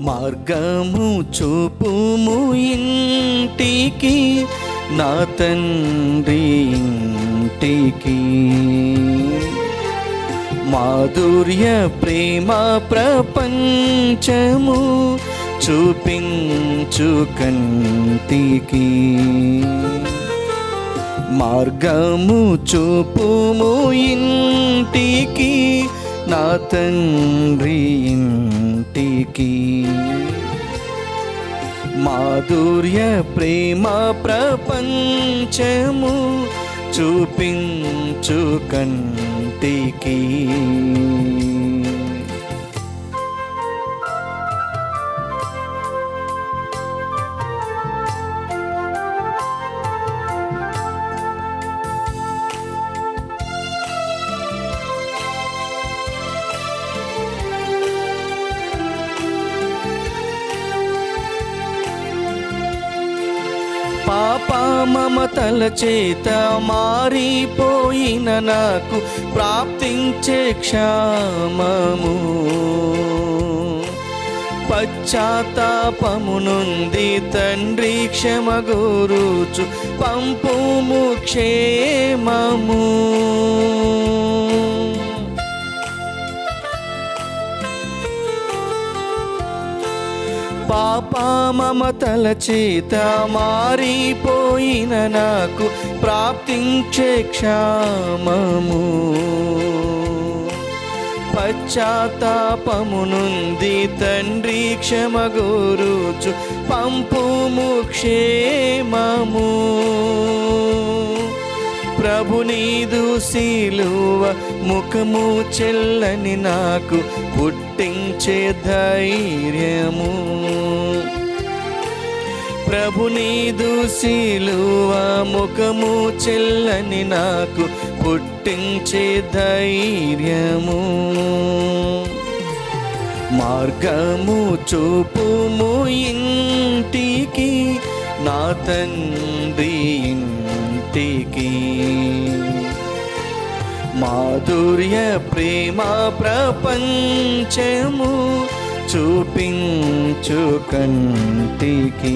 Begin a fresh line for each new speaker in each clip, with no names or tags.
మార్గము చూపుము ఇంటికి నా తండ్రి ఇంటికి మాధుర్య ప్రేమ ప్రపంచము చూపించు కంటికి మార్గము చూపుము ఇంటికి నా తండ్రి ఇంటికి మాధుర్య ప్రేమ ప్రపంచము చూపించు కంటికి పాప మమతల చేత మారిపోయిన నాకు ప్రాప్తించే క్షామము పశ్చాత్తాపము నుండి తండ్రి క్షమగురుచు పంపుము క్షేమము పాప మమతల చేత మారిపోయిన నాకు ప్రాప్తించే క్షామము పశ్చాత్తాపము నుండి తండ్రి క్షమగురుచు పంపుము క్షేమము ప్రభు నీదు శీలువ ముఖము చెల్లని నాకు పుట్టించే ధైర్యము ప్రభు నీదు శీలువ ముఖము చెల్లని నాకు పుట్టించే ధైర్యము మార్గము చూపుము ఇంటికి నా తండ్రి ఇంటికి మాధుర్య ప్రేమ ప్రపంచము చూపించు కంటికి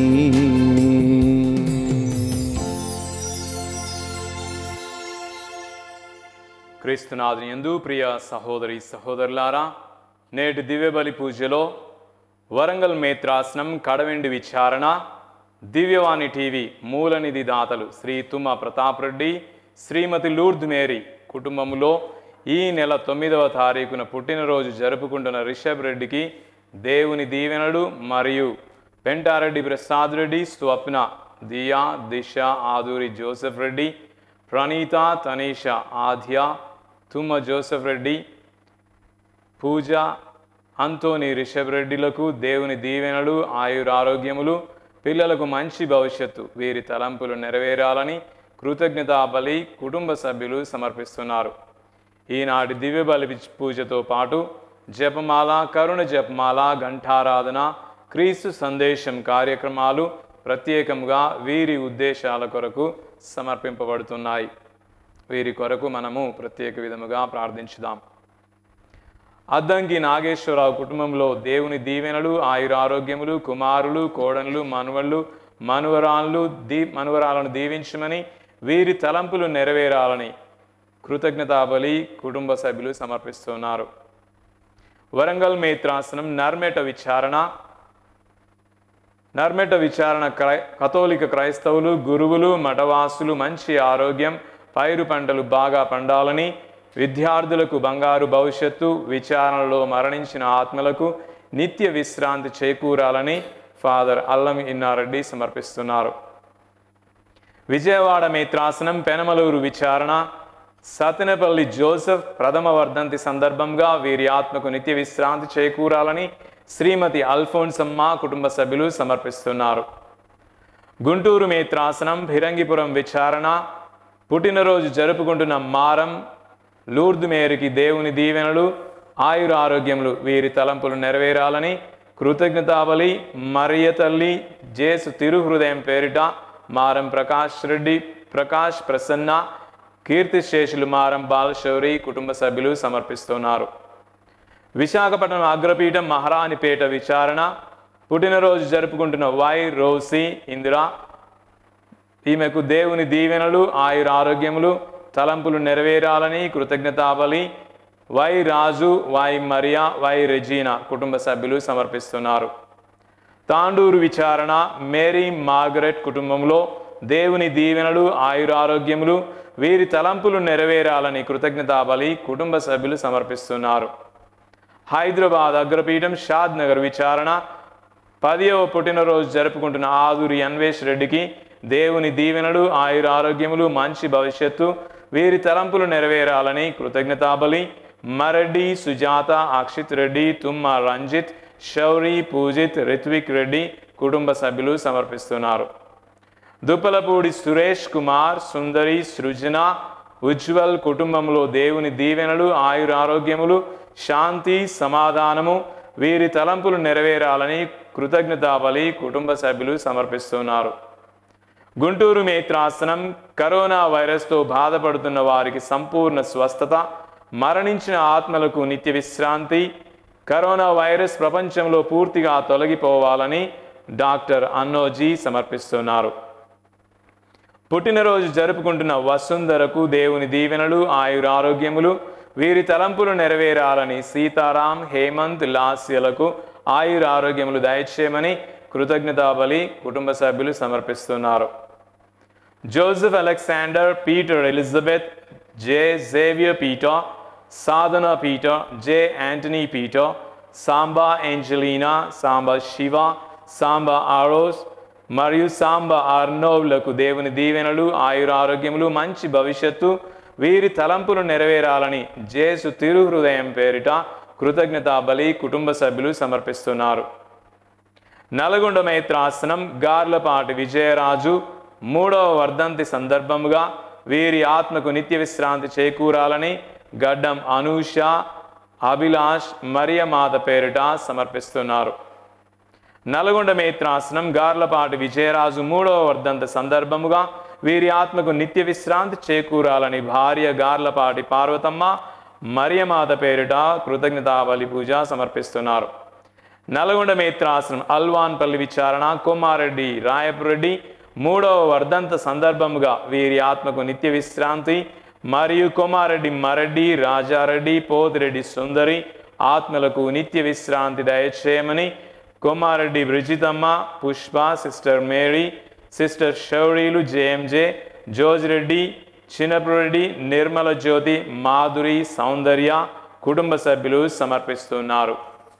క్రీస్తునాథుని యందు ప్రియ సహోదరి సహోదరులారా నేటి దివ్యబలి పూజలో వరంగల్ మేత్రాసనం కడవెండి విచారణ దివ్యవాణి టీవీ మూలనిధి దాతలు శ్రీ తుమ్మ ప్రతాప్ రెడ్డి శ్రీమతి లూర్ద్ మేరీ కుటుంబంలో ఈ నెల తొమ్మిదవ తారీఖున పుట్టినరోజు జరుపుకుంటున్న రిషబ్ రెడ్డికి దేవుని దీవెనలు మరియు పెంటారెడ్డి ప్రసాద్ రెడ్డి స్వప్న దియా దిశ ఆదూరి జోసెఫ్ రెడ్డి ప్రణీత తనీష ఆధ్య తుమ్మ జోసెఫ్ రెడ్డి పూజ అంతోని రిషబ్ రెడ్డిలకు దేవుని దీవెనలు ఆయురారోగ్యములు పిల్లలకు మంచి భవిష్యత్తు వీరి తలంపులు నెరవేరాలని కృతజ్ఞతా బలి కుటుంబ సభ్యులు సమర్పిస్తున్నారు ఈనాటి దివ్య బలి పూజతో పాటు జపమాల కరుణ జపమాల ఘంటారాధన క్రీస్తు సందేశం కార్యక్రమాలు ప్రత్యేకంగా వీరి ఉద్దేశాల కొరకు సమర్పింపబడుతున్నాయి వీరి కొరకు మనము ప్రత్యేక విధముగా ప్రార్థించుదాం అద్దంకి నాగేశ్వరరావు కుటుంబంలో దేవుని దీవెనలు ఆయురారోగ్యములు కుమారులు కోడన్లు మనువళ్ళు మనువరాళ్ళు దీ మనువరాలను దీవించమని వీరి తలంపులు నెరవేరాలని కృతజ్ఞతాబలి కుటుంబ సభ్యులు సమర్పిస్తున్నారు వరంగల్ మేత్రాసనం నర్మేట విచారణ నర్మెట విచారణ క్రై కథోలిక క్రైస్తవులు గురువులు మఠవాసులు మంచి ఆరోగ్యం పైరు పంటలు బాగా పండాలని విద్యార్థులకు బంగారు భవిష్యత్తు విచారణలో మరణించిన ఆత్మలకు నిత్య విశ్రాంతి చేకూరాలని ఫాదర్ అల్లం ఇన్నారెడ్డి సమర్పిస్తున్నారు విజయవాడ మేత్రాసనం పెనమలూరు విచారణ సతెనపల్లి జోసెఫ్ ప్రథమ వర్ధంతి సందర్భంగా వీరి ఆత్మకు నిత్య విశ్రాంతి చేకూరాలని శ్రీమతి అల్ఫోన్సమ్మ కుటుంబ సభ్యులు సమర్పిస్తున్నారు గుంటూరు మేత్రాసనం ఫిరంగిపురం విచారణ పుట్టినరోజు జరుపుకుంటున్న మారం లూర్దు మేరికి దేవుని దీవెనలు ఆయుర ఆరోగ్యములు వీరి తలంపులు నెరవేరాలని కృతజ్ఞతాబలి మరియ తల్లి జేసు తిరుహృదయం పేరిట మారం ప్రకాష్ రెడ్డి ప్రకాష్ ప్రసన్న కీర్తిశేషులు మారం బాలశౌరి కుటుంబ సభ్యులు సమర్పిస్తున్నారు విశాఖపట్నం అగ్రపీఠం మహారాణిపేట విచారణ పుట్టినరోజు జరుపుకుంటున్న వై రోసి ఇందిరా ఈమెకు దేవుని దీవెనలు ఆయుర ఆరోగ్యములు తలంపులు నెరవేరాలని కృతజ్ఞతాబలి Y Raju Y Maria Y Regina కుటుంబ సభ్యులు సమర్పిస్తున్నారు తాండూరు విచారణ మేరీ మార్గరెట్ కుటుంబంలో దేవుని దీవెనలు ఆయురారోగ్యములు వీరి తలంపులు నెరవేరాలని కృతజ్ఞతాబలి కుటుంబ సభ్యులు సమర్పిస్తున్నారు హైదరాబాద్ అగ్రపీఠం షాద్ నగర్ విచారణ పదియవ పుట్టినరోజు జరుపుకుంటున్న ఆదురి అన్వేష్ రెడ్డికి దేవుని దీవెనలు ఆయుర ఆరోగ్యములు మంచి భవిష్యత్తు వీరి తలంపులు నెరవేరాలని కృతజ్ఞతాబలి మరెడ్డి సుజాత అక్షిత్ రెడ్డి తుమ్మ రంజిత్ శౌరి పూజిత్ రిత్విక్ రెడ్డి కుటుంబ సభ్యులు సమర్పిస్తున్నారు దుప్పలపూడి సురేష్ కుమార్ సుందరి సృజన ఉజ్వల్ కుటుంబంలో దేవుని దీవెనలు ఆయుర ఆరోగ్యములు శాంతి సమాధానము వీరి తలంపులు నెరవేరాలని కృతజ్ఞతాబలి కుటుంబ సభ్యులు సమర్పిస్తున్నారు గుంటూరు మేత్రాసనం కరోనా వైరస్తో బాధపడుతున్న వారికి సంపూర్ణ స్వస్థత మరణించిన ఆత్మలకు నిత్య విశ్రాంతి కరోనా వైరస్ ప్రపంచంలో పూర్తిగా తొలగిపోవాలని డాక్టర్ అన్నోజీ సమర్పిస్తున్నారు పుట్టినరోజు జరుపుకుంటున్న వసుంధరకు దేవుని దీవెనలు ఆయుర ఆరోగ్యములు వీరి తలంపులు నెరవేరాలని సీతారాం హేమంత్ లాస్యలకు ఆయుర ఆరోగ్యములు దయచేయమని కృతజ్ఞతాబలి కుటుంబ సభ్యులు సమర్పిస్తున్నారు Joseph Alexander Peter Elizabeth J Xavier Peter Sadhana Peter J Antony Peter Samba Angelina Samba Shiva Samba ఆరోస్ మరియు సాంబా ఆర్నోవ్లకు దేవుని దీవెనలు ఆయుర ఆరోగ్యములు మంచి భవిష్యత్తు వీరి తలంపులు నెరవేరాలని జేసు తిరుహృదయం పేరిట కృతజ్ఞతా బలి కుటుంబ సభ్యులు సమర్పిస్తున్నారు నల్గొండ మైత్రాసనం గార్లపాటి విజయరాజు మూడవ వర్ధంతి సందర్భముగా వీరి ఆత్మకు నిత్య విశ్రాంతి చేకూరాలని గడ్డం అనూష అభిలాష్ మరియమాత పేరిట సమర్పిస్తున్నారు నల్గొండ మేత్రాసనం గార్లపాటి విజయరాజు మూడవ వర్ధంత సందర్భముగా వీరి ఆత్మకు నిత్య విశ్రాంతి చేకూరాలని భార్య గార్లపాటి పార్వతమ్మ మరియమాత పేరిట కృతజ్ఞతాబలి పూజ సమర్పిస్తున్నారు నల్గొండ మేత్రాసనం అల్వాన్పల్లి విచారణ కొమ్మారెడ్డి రాయపురెడ్డి మూడవ వర్ధంత సందర్భముగా వీరి ఆత్మకు నిత్య విశ్రాంతి మరియు కొమారెడ్డి మరెడ్డి రాజారెడ్డి పోతిరెడ్డి సుందరి ఆత్మలకు నిత్య విశ్రాంతి దయచేయమని Komareddy Brijithamma Pushpa sister Mary sister శౌరీలు జేఎంజే జోజిరెడ్డి చిన్నపురెడ్డి నిర్మల జ్యోతి మాధురి సౌందర్య కుటుంబ సభ్యులు సమర్పిస్తున్నారు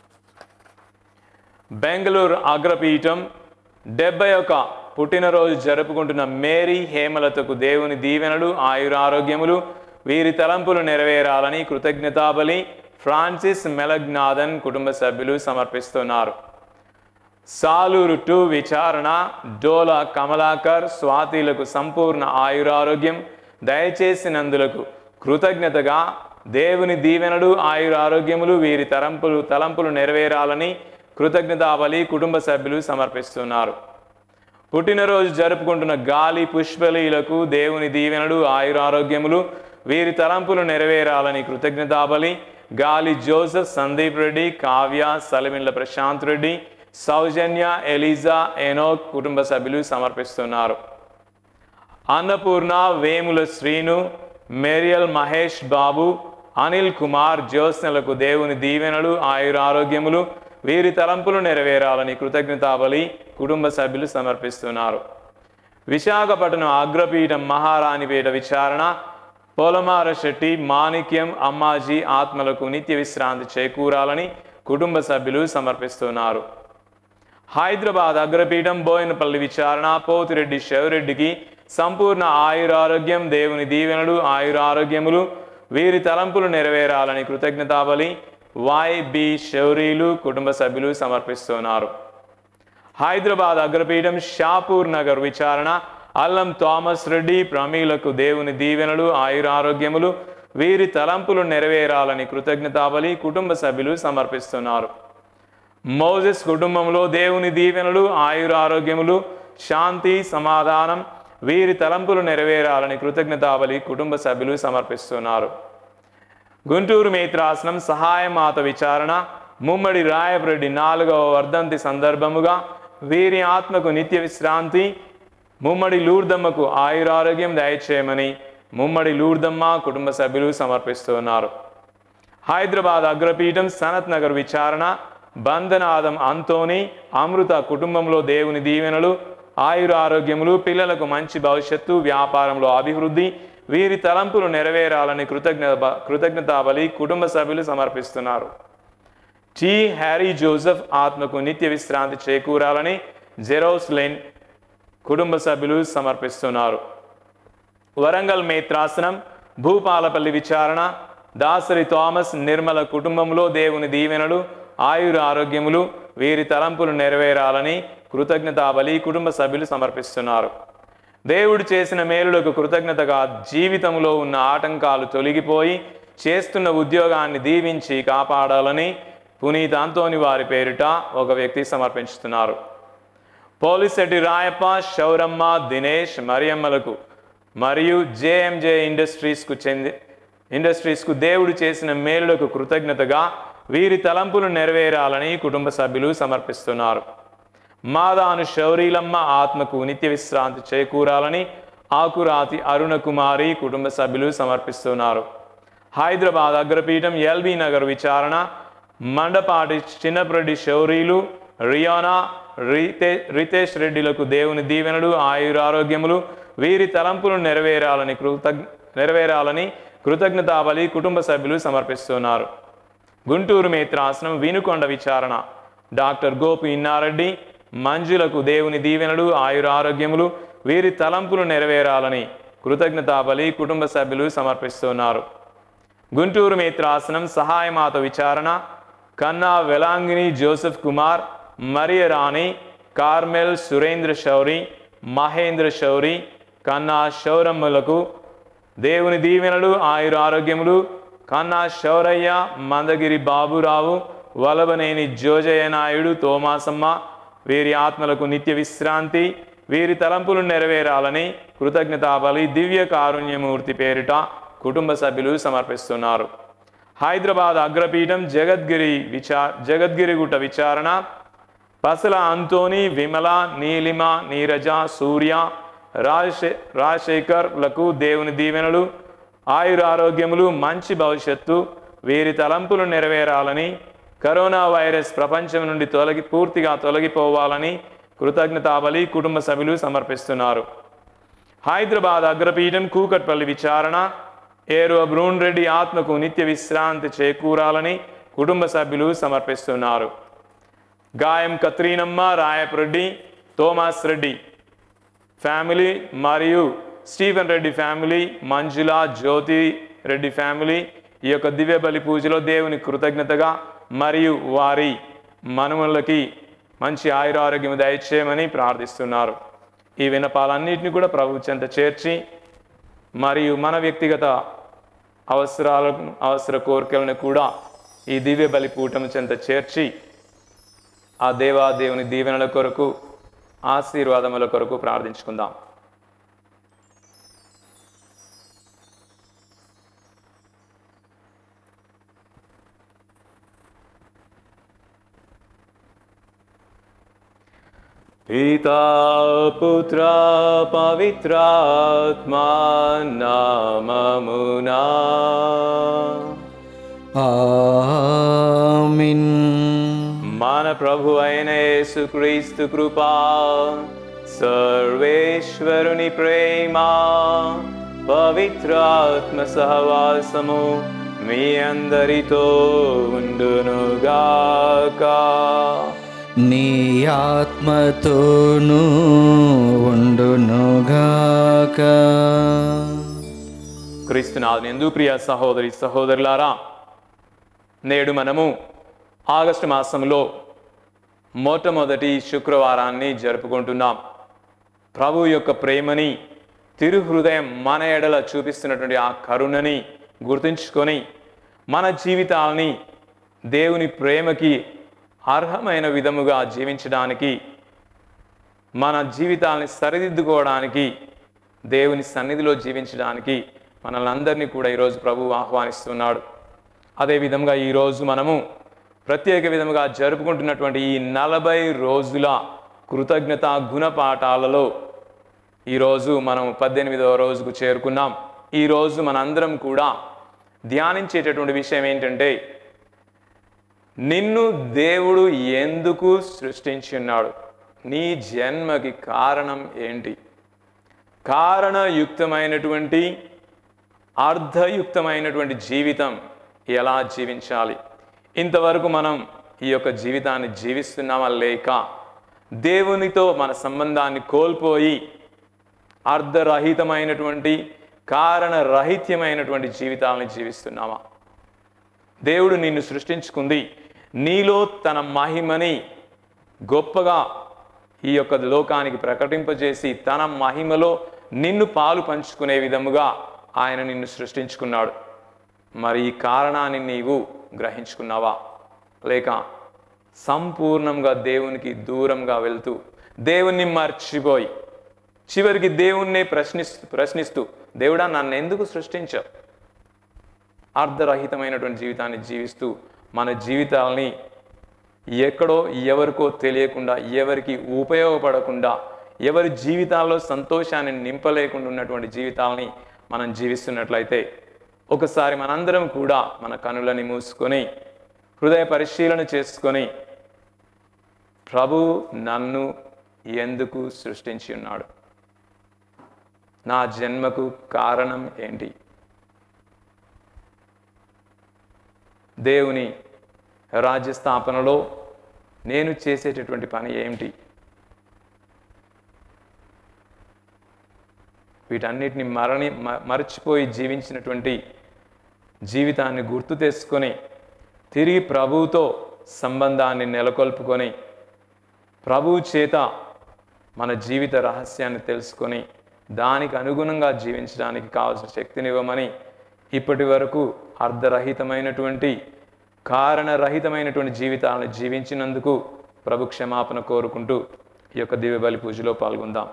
బెంగళూరు అగ్రపీఠం డెబ్బై ఒక పుట్టినరోజు జరుపుకుంటున్న మేరీ హేమలతకు దేవుని దీవెనలు ఆయురారోగ్యములు వీరి తలంపులు నెరవేరాలని కృతజ్ఞతాబలి ఫ్రాన్సిస్ మెలగ్నాథన్ కుటుంబ సభ్యులు సమర్పిస్తున్నారు సాలూరు టు విచారణ డోల కమలాకర్ స్వాతిలకు సంపూర్ణ ఆయురారోగ్యం దయచేసినందులకు కృతజ్ఞతగా దేవుని దీవెనలు ఆయురారోగ్యములు వీరి తరంపులు తలంపులు నెరవేరాలని కృతజ్ఞతాబలి కుటుంబ సభ్యులు సమర్పిస్తున్నారు పుట్టినరోజు జరుపుకుంటున్న గాలి పుష్పలీలకు దేవుని దీవెనలు ఆయురారోగ్యములు వీరి తలంపులు నెరవేరాలని కృతజ్ఞతాబలి గాలి జోసెఫ్ సందీప్ రెడ్డి కావ్య సలమిన్ల ప్రశాంత్ రెడ్డి సౌజన్య ఎలిజా ఎనోక్ కుటుంబ సభ్యులు సమర్పిస్తున్నారు అన్నపూర్ణ వేముల శ్రీను మేరియల్ మహేష్ బాబు అనిల్ కుమార్ జ్యోత్స్నలకు దేవుని దీవెనలు ఆయురారోగ్యములు వీరి తలంపులు నెరవేరాలని కృతజ్ఞతాబలి కుటుంబ సభ్యులు సమర్పిస్తున్నారు విశాఖపట్నం అగ్రపీఠం మహారాణిపేట విచారణ పొలమార శెట్టి మాణిక్యం అమ్మాజీ ఆత్మలకు నిత్య విశ్రాంతి చేకూరాలని కుటుంబ సభ్యులు సమర్పిస్తున్నారు హైదరాబాద్ అగ్రపీఠం బోయినపల్లి విచారణ పోతిరెడ్డి శివరెడ్డికి సంపూర్ణ ఆయురారోగ్యం దేవుని దీవెనలు ఆయురారోగ్యములు వీరి తలంపులు నెరవేరాలని కృతజ్ఞతాబలి వాయ్ బి శౌరీలు కుటుంబ సభ్యులు సమర్పిస్తున్నారు హైదరాబాద్ అగ్రపీఠం షాపూర్ నగర్ విచారణ అల్లం థామస్ రెడ్డి ప్రమీలకు దేవుని దీవెనలు ఆయురారోగ్యములు వీరి తలంపులు నెరవేరాలని కృతజ్ఞతాబలి కుటుంబ సభ్యులు సమర్పిస్తున్నారు మోజెస్ కుటుంబంలో దేవుని దీవెనలు ఆయురారోగ్యములు శాంతి సమాధానం వీరి తలంపులు నెరవేరాలని కృతజ్ఞతాబలి కుటుంబ సభ్యులు సమర్పిస్తున్నారు గుంటూరు మేత్రాసనం సహాయమాత విచారణ ముమ్మడి రాయపురెడ్డి నాలుగవ వర్ధంతి సందర్భముగా వీరి ఆత్మకు నిత్య విశ్రాంతి ముమ్మడి లూర్దమ్మకు ఆయురారోగ్యం దయచేయమని ముమ్మడి లూర్దమ్మ కుటుంబ సభ్యులు సమర్పిస్తున్నారు హైదరాబాద్ అగ్రపీఠం సనత్ నగర్ విచారణ బంధనాదం అంతోని అమృత కుటుంబంలో దేవుని దీవెనలు ఆయుర ఆరోగ్యములు పిల్లలకు మంచి భవిష్యత్తు వ్యాపారంలో అభివృద్ధి వీరి తలంపులు నెరవేరాలని కృతజ్ఞత కృతజ్ఞతాబలి కుటుంబ సభ్యులు సమర్పిస్తున్నారు టి హ్యారీ జోసెఫ్ ఆత్మకు నిత్య విశ్రాంతి చేకూరాలని జెరోస్ లెన్ కుటుంబ సభ్యులు సమర్పిస్తున్నారు వరంగల్ మేత్రాసనం భూపాలపల్లి విచారణ దాసరి థామస్ నిర్మల కుటుంబంలో దేవుని దీవెనలు ఆయుర ఆరోగ్యములు వీరి తలంపులు నెరవేరాలని కృతజ్ఞతాబలి కుటుంబ సభ్యులు సమర్పిస్తున్నారు దేవుడు చేసిన మేలులకు కృతజ్ఞతగా జీవితంలో ఉన్న ఆటంకాలు తొలగిపోయి చేస్తున్న ఉద్యోగాన్ని దీవించి కాపాడాలని పునీత్ అంతోని వారి పేరిట ఒక వ్యక్తి సమర్పించుతున్నారు పోలిశెట్టి రాయప్ప శౌరమ్మ దినేష్ మరియమ్మలకు మరియు జేఎంజే ఇండస్ట్రీస్కు చెంది ఇండస్ట్రీస్కు దేవుడు చేసిన మేలులకు కృతజ్ఞతగా వీరి తలంపులు నెరవేరాలని కుటుంబ సభ్యులు సమర్పిస్తున్నారు మాదాను శౌరీలమ్మ ఆత్మకు నిత్య విశ్రాంతి చేకూరాలని ఆకురాతి అరుణ కుమారి కుటుంబ సభ్యులు సమర్పిస్తున్నారు హైదరాబాద్ అగ్రపీఠం ఎల్బీ నగర్ విచారణ మండపాటి చిన్నప్రెడ్డి శౌరీలు రియానా రితే రితేష్ రెడ్డిలకు దేవుని దీవెనలు ఆయురారోగ్యములు వీరి తలంపులు నెరవేరాలని కృతజ్ఞ నెరవేరాలని కృతజ్ఞతాబలి కుటుంబ సభ్యులు సమర్పిస్తున్నారు గుంటూరు మేత్రాసనం వినుకొండ విచారణ డాక్టర్ గోపి ఇన్నారెడ్డి మంజులకు దేవుని దీవెనలు ఆయురారోగ్యములు వీరి తలంపులు నెరవేరాలని కృతజ్ఞతాబలి కుటుంబ సభ్యులు సమర్పిస్తున్నారు గుంటూరు మేత్రాసనం సహాయమాత విచారణ Kanna Velankanni Joseph Kumar Maria Rani Carmel Surendra Shouri Mahendra Shouri Kanna శౌరమ్మలకు దేవుని దీవెనలు ఆయుర ఆరోగ్యములు కన్నా శౌరయ్య మందగిరి బాబురావు వలబనేని జోజయ్య నాయుడు తోమాసమ్మ వీరి ఆత్మలకు నిత్య విశ్రాంతి వీరి తలంపులు నెరవేరాలని కృతజ్ఞతాబలి దివ్య కారుణ్యమూర్తి పేరిట కుటుంబ సభ్యులు సమర్పిస్తున్నారు హైదరాబాద్ అగ్రపీఠం జగద్గిరి విచా జగద్గిరిగుట్ట విచారణ పసల అంతోని విమల నీలిమ నీరజ సూర్య రాజశే రాజశేఖర్లకు దేవుని దీవెనలు ఆయుర ఆరోగ్యములు మంచి భవిష్యత్తు వీరి తలంపులు నెరవేరాలని కరోనా వైరస్ ప్రపంచం నుండి తొలగి పూర్తిగా తొలగిపోవాలని కృతజ్ఞతాబలి కుటుంబ సభ్యులు సమర్పిస్తున్నారు హైదరాబాద్ అగ్రపీఠం కూకట్పల్లి విచారణ ఏరో బ్రూన్ రెడ్డి ఆత్మకు నిత్య విశ్రాంతి చేకూరాలని కుటుంబ సభ్యులు సమర్పిస్తున్నారు గాయం కత్రీనమ్మ రాయపురెడ్డి తోమాస్ రెడ్డి ఫ్యామిలీ మరియు Stephen Reddy family Manjula Jyothi Reddy family ఈ యొక్క దివ్య బలి పూజలో దేవుని కృతజ్ఞతగా మరియు వారి మనుమలకి మంచి ఆయురారోగ్యం దయచేయమని ప్రార్థిస్తున్నారు ఈ వినపాలన్నింటినీ కూడా ప్రభు చెంత చేర్చి మరియు మన వ్యక్తిగత అవసరాలను అవసర కోరికలను కూడా ఈ దివ్య బలి కూటమి చెంత చేర్చి ఆ దేవాదేవుని దీవెనల కొరకు ఆశీర్వాదముల కొరకు ప్రార్థించుకుందాం పితా పుత్ర పవిత్రాత్మా నామమునా
ఆమిన్
మన ప్రభు అయిన యేసుక్రీస్తు కృపా సర్వేశ్వరుని ప్రేమ పవిత్రాత్మ సహవాసము మీ అందరితో ఉండునుగాక
నీ ఆత్మతోనూ ఉండునుగాక
క్రీస్తునాథుని ఎందు ప్రియ సహోదరి సహోదరులారా నేడు మనము ఆగస్టు మాసంలో మొట్టమొదటి శుక్రవారాన్ని జరుపుకుంటున్నాం ప్రభు యొక్క ప్రేమని తిరుహృదయం మన ఎడల చూపిస్తున్నటువంటి ఆ కరుణని గుర్తుంచుకొని మన జీవితాలని దేవుని ప్రేమకి అర్హమైన విధముగా జీవించడానికి మన జీవితాలని సరిదిద్దుకోవడానికి దేవుని సన్నిధిలో జీవించడానికి మనల్ని అందరినీ కూడా ఈరోజు ప్రభువు ఆహ్వానిస్తున్నాడు అదే విధంగా ఈరోజు మనము ప్రత్యేక విధముగా జరుపుకుంటున్నటువంటి ఈ నలభై రోజుల కృతజ్ఞత గుణపాఠాలలో ఈరోజు మనం పద్దెనిమిదవ రోజుకు చేరుకున్నాం ఈరోజు మనందరం కూడా ధ్యానించేటటువంటి విషయం ఏంటంటే నిన్ను దేవుడు ఎందుకు సృష్టించి ఉన్నాడు నీ జన్మకి కారణం ఏంటి కారణయుక్తమైనటువంటి అర్థయుక్తమైనటువంటి జీవితం ఎలా జీవించాలి ఇంతవరకు మనం ఈ యొక్క జీవితాన్ని జీవిస్తున్నామా లేక దేవునితో మన సంబంధాన్ని కోల్పోయి అర్ధరహితమైనటువంటి కారణరహిత్యమైనటువంటి జీవితాలను జీవిస్తున్నామా దేవుడు నిన్ను సృష్టించుకుంది నీలో తన మహిమని గొప్పగా ఈ యొక్క లోకానికి ప్రకటింపజేసి తన మహిమలో నిన్ను పాలు పంచుకునే విధముగా ఆయన నిన్ను సృష్టించుకున్నాడు మరి ఈ కారణాన్ని నీవు గ్రహించుకున్నావా లేక సంపూర్ణంగా దేవునికి దూరంగా వెళ్తూ దేవుణ్ణి మర్చిపోయి చివరికి దేవుణ్ణే ప్రశ్నిస్తూ ప్రశ్నిస్తూ దేవుడా నన్ను ఎందుకు సృష్టించావు అర్ధరహితమైనటువంటి జీవితాన్ని జీవిస్తూ మన జీవితాలని ఎక్కడో ఎవరికో తెలియకుండా ఎవరికి ఉపయోగపడకుండా ఎవరి జీవితాల్లో సంతోషాన్ని నింపలేకుండా ఉన్నటువంటి జీవితాలని మనం జీవిస్తున్నట్లయితే ఒకసారి మనందరం కూడా మన కనులని మూసుకొని హృదయ పరిశీలన చేసుకొని ప్రభు నన్ను ఎందుకు సృష్టించి ఉన్నాడు నా జన్మకు కారణం ఏంటి దేవుని రాజ్య స్థాపనలో నేను చేసేటటువంటి పని ఏమిటి వీటన్నిటిని మరణి మ- మరచిపోయి జీవించినటువంటి జీవితాన్ని గుర్తు తెచ్చుకొని తిరిగి ప్రభువుతో సంబంధాన్ని నెలకొల్పుకొని ప్రభువు చేత మన జీవిత రహస్యాన్ని తెలుసుకొని దానికి అనుగుణంగా జీవించడానికి కావాల్సిన శక్తినివ్వమని ఇప్పటి వరకు అర్ధరహితమైనటువంటి కారణరహితమైనటువంటి జీవితాలను జీవించినందుకు ప్రభు క్షమాపణ కోరుకుంటూ ఈ యొక్క దివ్య బలి పూజలో పాల్గొందాం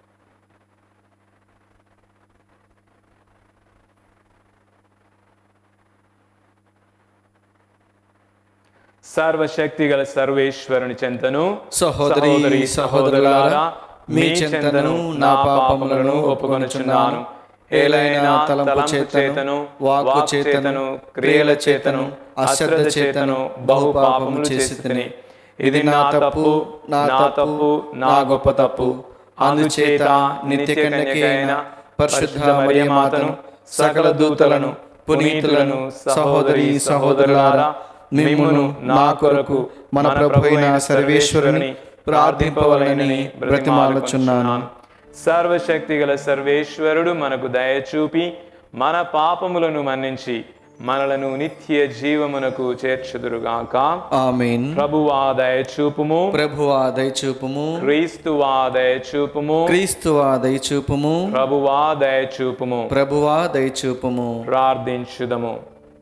సర్వశక్తి గల సర్వేశ్వరుని చెంతను
సహోదరి సహోదరులారా మీ చెంతను నా పాపములను ఒప్పుకొనుచున్నాను ఏలైనా తలంపు చేతను వాక్కు చేతను క్రియల చేతను అశ్రద్ధ చేతను బహు పాపములు చేసి తిని ఇది నా తప్పు నా తప్పు నా గొప్ప తప్పు అందుచేత నిత్య కన్యకైన పరిశుద్ధ మరియమాతను సకల దూతలను పునీతులను సహోదరి సహోదరులారా మిమ్మును నా కొరకు మన ప్రభు అయిన సర్వేశ్వరుని ప్రార్థింపవలనని బ్రతిమాలుచున్నాను
సర్వశక్తి గల సర్వేశ్వరుడు మనకు దయచూపి మన పాపములను మన్నించి మనలను నిత్య జీవమునకు చేర్చుదురుగాక
ఆమేన్
ప్రభువా దయచూపుము
ప్రభువా దయచూపుము
క్రీస్తువా దయచూపుము
క్రీస్తువా దయచూపుము
ప్రభువా దయచూపుము
ప్రభువా దయచూపుము
ప్రార్థించుదము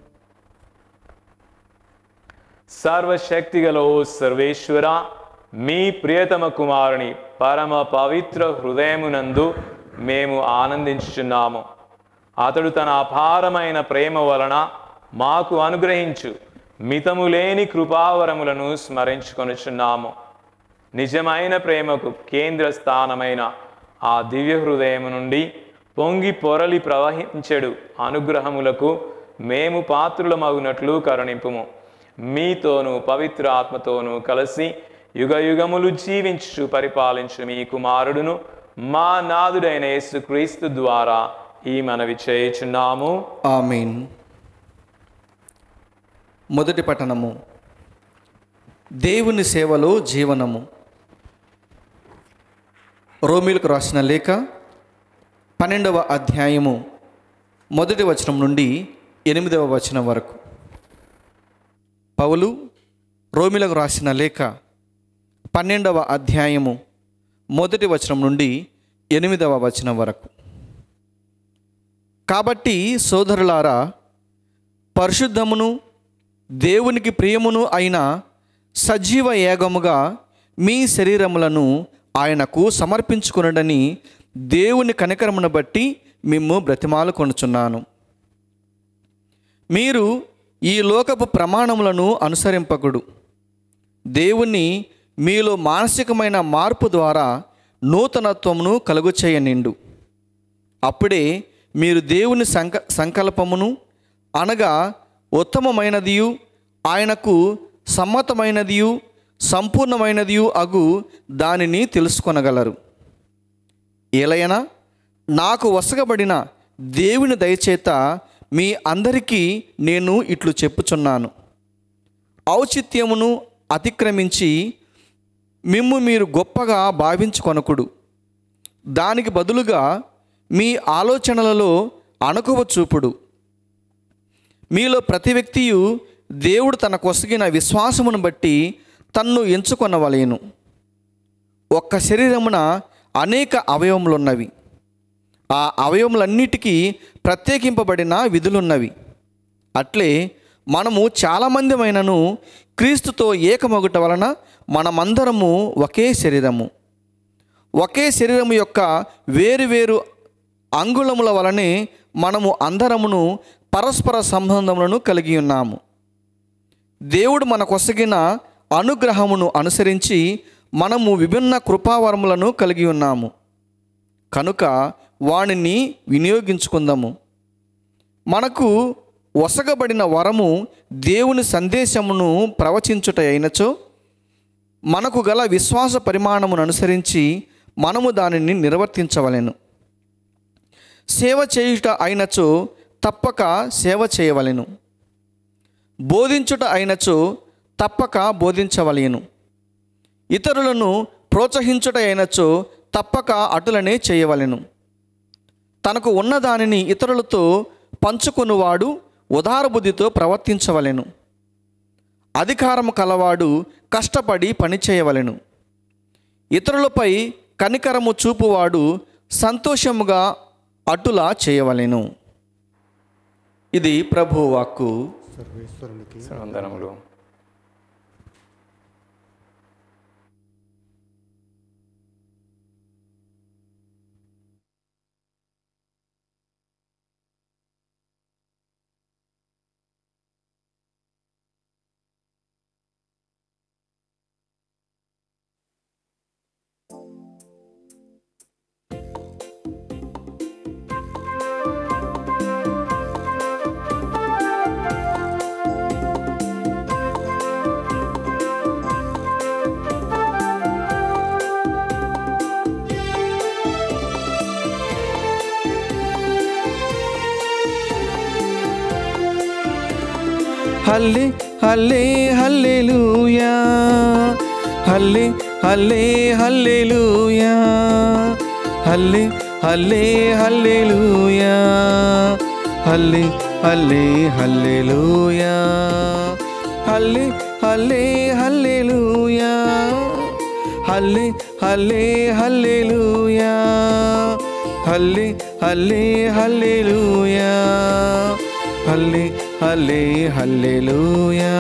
సర్వశక్తిగల ఓ సర్వేశ్వర మీ ప్రియతమ కుమారుని పరమ పవిత్ర హృదయమునందు మేము ఆనందించుచున్నాము అతడు తన అపారమైన ప్రేమ వలన మాకు అనుగ్రహించు మితము లేని కృపావరములను స్మరించుకొనుచున్నాము నిజమైన ప్రేమకు కేంద్ర స్థానమైన ఆ దివ్య హృదయము నుండి పొంగి పొరలి ప్రవహించెడు అనుగ్రహములకు మేము పాత్రులమగునట్లు కరుణింపుము మీతోనూ పవిత్ర ఆత్మతోనూ కలిసి యుగ యుగములు జీవించు పరిపాలించు మీ కుమారుడును మా నాదుడైన యేసుక్రీస్తు ద్వారా ఈ మనవి చేయుచున్నాము
ఆమేన్ మొదటి పఠనము దేవుని సేవలో జీవనము రోమిలకు రాసిన లేఖ పన్నెండవ అధ్యాయము మొదటి వచనం నుండి ఎనిమిదవ వచనం వరకు పౌలు రోమిలకు రాసిన లేఖ పన్నెండవ అధ్యాయము మొదటి వచనం నుండి ఎనిమిదవ వచనం వరకు కాబట్టి సోదరులారా పరిశుద్ధమును దేవునికి ప్రియమును అయిన సజీవ యాగముగా మీ శరీరములను ఆయనకు సమర్పించుకునడని దేవుని కనికరమును బట్టి మిమ్ము బ్రతిమాలు కొనుచున్నాను మీరు ఈ లోకపు ప్రమాణములను అనుసరింపకుడు దేవుని మీలో మానసికమైన మార్పు ద్వారా నూతనత్వమును కలుగు చేయనిండు అప్పుడే మీరు దేవుని సంక సంకల్పమును అనగా ఉత్తమమైనదియు ఆయనకు సమ్మతమైనదియు సంపూర్ణమైనదియు అగు దానిని తెలుసుకొనగలరు ఏలయనా నాకు వసగబడిన దేవుని దయచేత మీ అందరికీ నేను ఇట్లు చెప్పుచున్నాను ఔచిత్యమును అతిక్రమించి మిమ్ము మీరు గొప్పగా భావించుకొనకుడు దానికి బదులుగా మీ ఆలోచనలలో అణకువ చూపుడు మీలో ప్రతి వ్యక్తియు దేవుడు తన కొసగిన విశ్వాసమును బట్టి తన్ను ఎంచుకొనవలేను ఒక్క శరీరమున అనేక అవయవములున్నవి ఆ అవయవములన్నిటికీ ప్రత్యేకింపబడిన విధులున్నవి అట్లే మనము చాలామందిమైనను క్రీస్తుతో ఏకమొగట వలన మనమందరము ఒకే శరీరము ఒకే శరీరము యొక్క వేరువేరు అంగుళముల వలనే మనము అందరమును పరస్పర సంబంధములను కలిగి ఉన్నాము దేవుడు మన కొసగిన అనుగ్రహమును అనుసరించి మనము విభిన్న కృపావరములను కలిగి ఉన్నాము కనుక వానిని వినియోగించుకుందాము మనకు వసగబడిన వరము దేవుని సందేశమును ప్రవచించుట అయినచో మనకు గల విశ్వాస పరిమాణమును అనుసరించి మనము దానిని నిర్వర్తించవలెను సేవ చేయుట అయినచో తప్పక సేవ చేయవలెను బోధించుట అయినచో తప్పక బోధించవలెను ఇతరులను ప్రోత్సహించుట అయినచో తప్పక అటులనే చేయవలెను తనకు ఉన్న దానిని ఇతరులతో పంచుకొనువాడు ఉదారబుద్ధితో ప్రవర్తించవలెను అధికారము కలవాడు కష్టపడి పనిచేయవలెను ఇతరులపై కనికరము చూపువాడు సంతోషముగా అటులా చేయవలెను ఇది ప్రభు వాక్కు
సర్వేశ్వరునికి
వందనములు
హల్లే హల్లే హల్లెలూయా హల్లే హల్లే హల్లెలూయా హల్లే హల్లే హల్లెలూయా హల్లే హల్లే హల్లెలూయా హల్లే హల్లే హల్లెలూయా హల్లే హల్లే హల్లెలూయా హల్లే హల్లే హల్లెలూయా హల్లే హల్లే హల్లెలూయా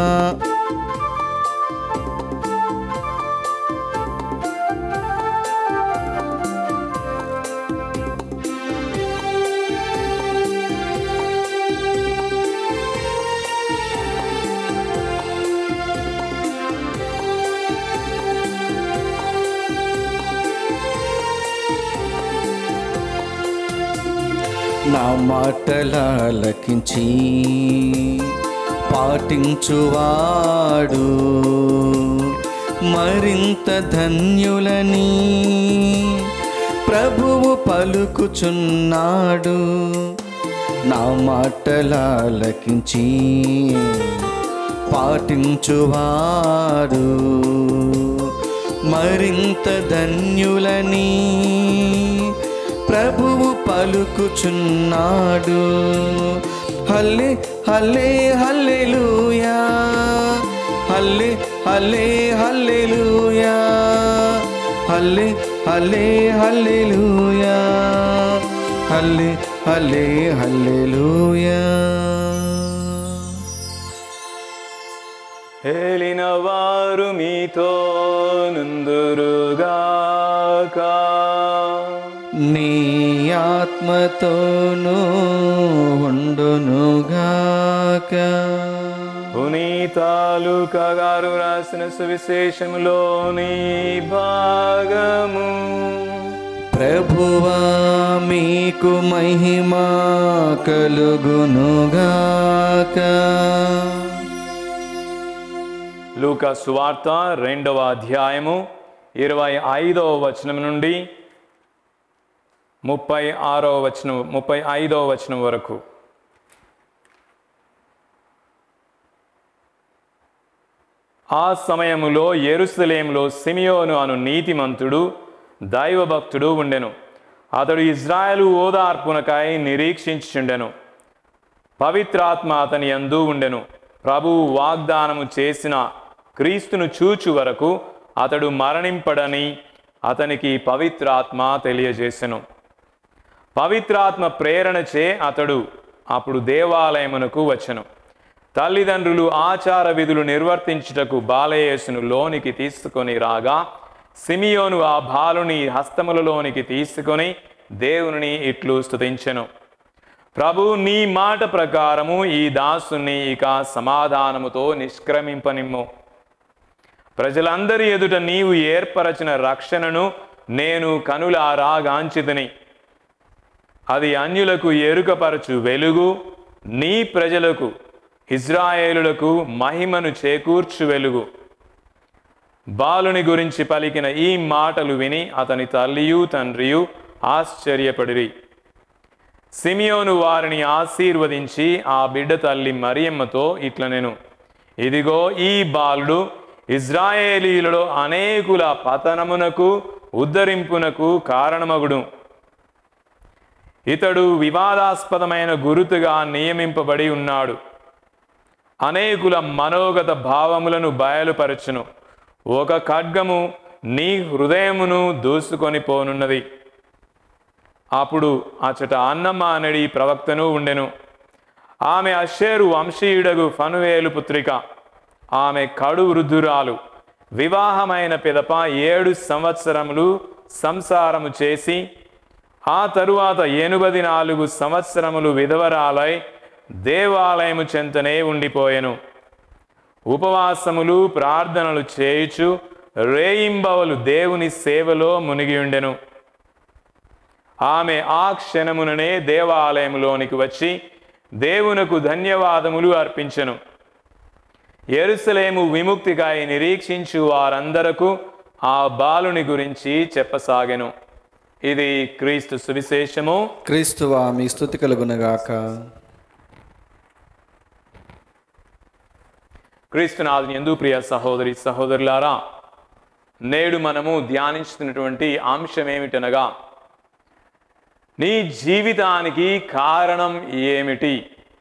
నా మాటలాలకించి పాటించువాడు మరింత ధన్యులని ప్రభువు పలుకుచున్నాడు నా మాటలాలకించి పాటించువారు మరింత ధన్యులని ప్రభువు పలుకుచున్నాడు హల్లే హల్లే హల్లెలూయా హల్లే హల్లే హల్లెలూయా హల్లే హల్లే హల్లెలూయా హల్లే హల్లే హల్లెలూయా
ఏలిన వారు మీతో నుందురుగాక
నీ ఆత్మతోనూ ఉండునుగాక
పునీతాలు గారు రాసిన సువిశేషములోని భాగము
ప్రభువా మీకు మహిమ కలుగునుగాక
లూకా సువార్త రెండవ అధ్యాయము ఇరవై ఐదవ వచనం నుండి ముప్పై ఆరవ వచనం ముప్పై ఐదవ వచనం వరకు ఆ సమయములో ఎరుసలేములో సిమియోను అను నీతిమంతుడు దైవభక్తుడు ఉండెను అతడు ఇజ్రాయెలు ఓదార్పునకై నిరీక్షించుండెను పవిత్రాత్మ అతని యందు ఉండెను ప్రభువు వాగ్దానము చేసిన క్రీస్తును చూచు వరకు అతడు మరణింపడని అతనికి పవిత్రాత్మ తెలియజేసెను పవిత్రాత్మ ప్రేరణచే అతడు అప్పుడు దేవాలయమునకు వచ్చెను తల్లిదండ్రులు ఆచార విధులు నిర్వర్తించుటకు బాలయేసును లోనికి తీసుకొని రాగా సిమియోను ఆ బాలుని హస్తములలోనికి తీసుకొని దేవుని ఇట్లు స్తుతించెను ప్రభు నీ మాట ప్రకారము ఈ దాసుని ఇక సమాధానముతో నిష్క్రమింపనిమ్ము ప్రజలందరి ఎదుట నీవు ఏర్పరచిన రక్షణను నేను కనులారాగాంచితిని అది అన్యులకు ఎరుకపరచు వెలుగు నీ ప్రజలకు ఇజ్రాయేలులకు మహిమను చేకూర్చు వెలుగు బాలుని గురించి పలికిన ఈ మాటలు విని అతని తల్లియు తండ్రియు ఆశ్చర్యపడిరి సిమియోను వారిని ఆశీర్వదించి ఆ బిడ్డ తల్లి మరియమ్మతో ఇట్ల నేను ఇదిగో ఈ బాలుడు ఇజ్రాయేలీలలో అనేకుల పతనమునకు ఉద్ధరింపునకు కారణమగుడు ఇతడు వివాదాస్పదమైన గురుతుగా నియమింపబడి ఉన్నాడు అనేకుల మనోగత భావములను బయలుపరచును ఒక ఖడ్గము నీ హృదయమును దూసుకొని పోనున్నది అప్పుడు అచట అన్నమ్మ అనడి ప్రవక్తను ఉండెను ఆమె అషేరు వంశీయుడగు ఫనువేలు పుత్రిక ఆమె కడు వృద్ధురాలు వివాహమైన పిదప ఏడు సంవత్సరములు సంసారము చేసి ఆ తరువాత ఎనుబది నాలుగు సంవత్సరములు విధవరాలై దేవాలయము చెంతనే ఉండిపోయెను ఉపవాసములు ప్రార్థనలు చేయుచు రేయింబవలు దేవుని సేవలో మునిగియుండెను ఆమె ఆ క్షణముననే దేవాలయములోనికి వచ్చి దేవునకు ధన్యవాదములు అర్పించెను ఎరుసలేము విముక్తికై నిరీక్షించు వారందరకు ఆ బాలుని గురించి చెప్పసాగెను ఇది క్రీస్తు సువిశేషము
క్రీస్తువా మీ స్థుతి కలుగునగాక
క్రీస్తునాథుని ఎందు ప్రియ సహోదరి సహోదరులారా నేడు మనము ధ్యానించుతున్నటువంటి అంశం ఏమిటనగా నీ జీవితానికి కారణం ఏమిటి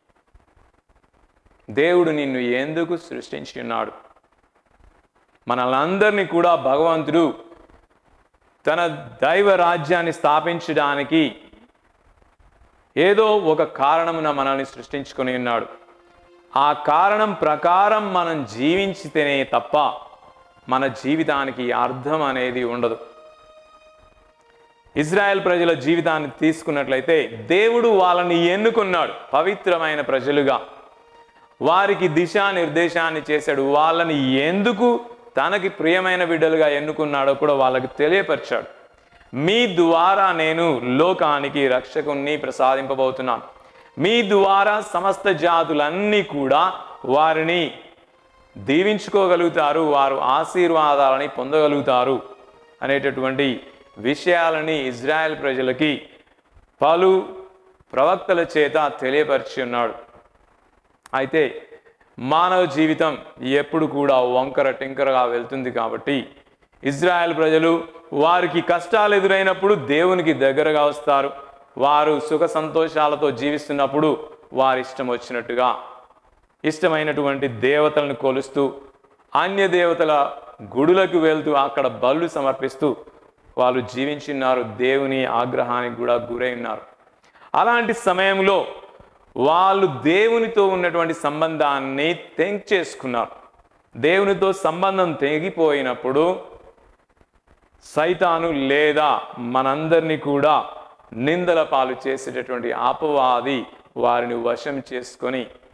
దేవుడు నిన్ను ఎందుకు సృష్టించి ఉన్నాడు మనలందరినీ కూడా భగవంతుడు తన దైవ రాజ్యాన్ని స్థాపించడానికి ఏదో ఒక కారణమున మనల్ని సృష్టించుకొని ఉన్నాడు ఆ కారణం ప్రకారం మనం జీవించితేనే తప్ప మన జీవితానికి అర్థం అనేది ఉండదు ఇజ్రాయెల్ ప్రజల జీవితాన్ని తీసుకున్నట్లయితే దేవుడు వాళ్ళని ఎన్నుకున్నాడు పవిత్రమైన ప్రజలుగా వారికి దిశానిర్దేశాన్ని చేశాడు వాళ్ళని ఎందుకు తనకి ప్రియమైన బిడ్డలుగా ఎన్నుకున్నాడో కూడా వాళ్ళకి తెలియపరిచాడు మీ ద్వారా నేను లోకానికి రక్షకుణ్ణి ప్రసాదింపబోతున్నాను మీ ద్వారా సమస్త జాతులన్నీ కూడా వారిని దీవించుకోగలుగుతారు వారు ఆశీర్వాదాలని పొందగలుగుతారు అనేటటువంటి విషయాలని ఇజ్రాయెల్ ప్రజలకి పలు ప్రవక్తల చేత తెలియపరిచి ఉన్నాడు అయితే మానవ జీవితం ఎప్పుడు కూడా వంకర టింకరగా వెళ్తుంది కాబట్టి ఇజ్రాయెల్ ప్రజలు వారికి కష్టాలు ఎదురైనప్పుడు దేవునికి దగ్గరగా వస్తారు వారు సుఖ సంతోషాలతో జీవిస్తున్నప్పుడు వారి ఇష్టం వచ్చినట్టుగా ఇష్టమైనటువంటి దేవతలను కొలుస్తూ అన్య దేవతల గుడులకు వెళ్తూ అక్కడ బళ్ళు సమర్పిస్తూ వాళ్ళు జీవించున్నారు దేవుని ఆగ్రహానికి కూడా గురై ఉన్నారు అలాంటి సమయంలో వాళ్ళు దేవునితో ఉన్నటువంటి సంబంధాన్ని తెంక్ చేసుకున్నారు దేవునితో సంబంధం తెగిపోయినప్పుడు సైతాను లేదా మనందరినీ కూడా నిందల పాలు చేసేటటువంటి అపవాది వారిని వశం చేసుకొని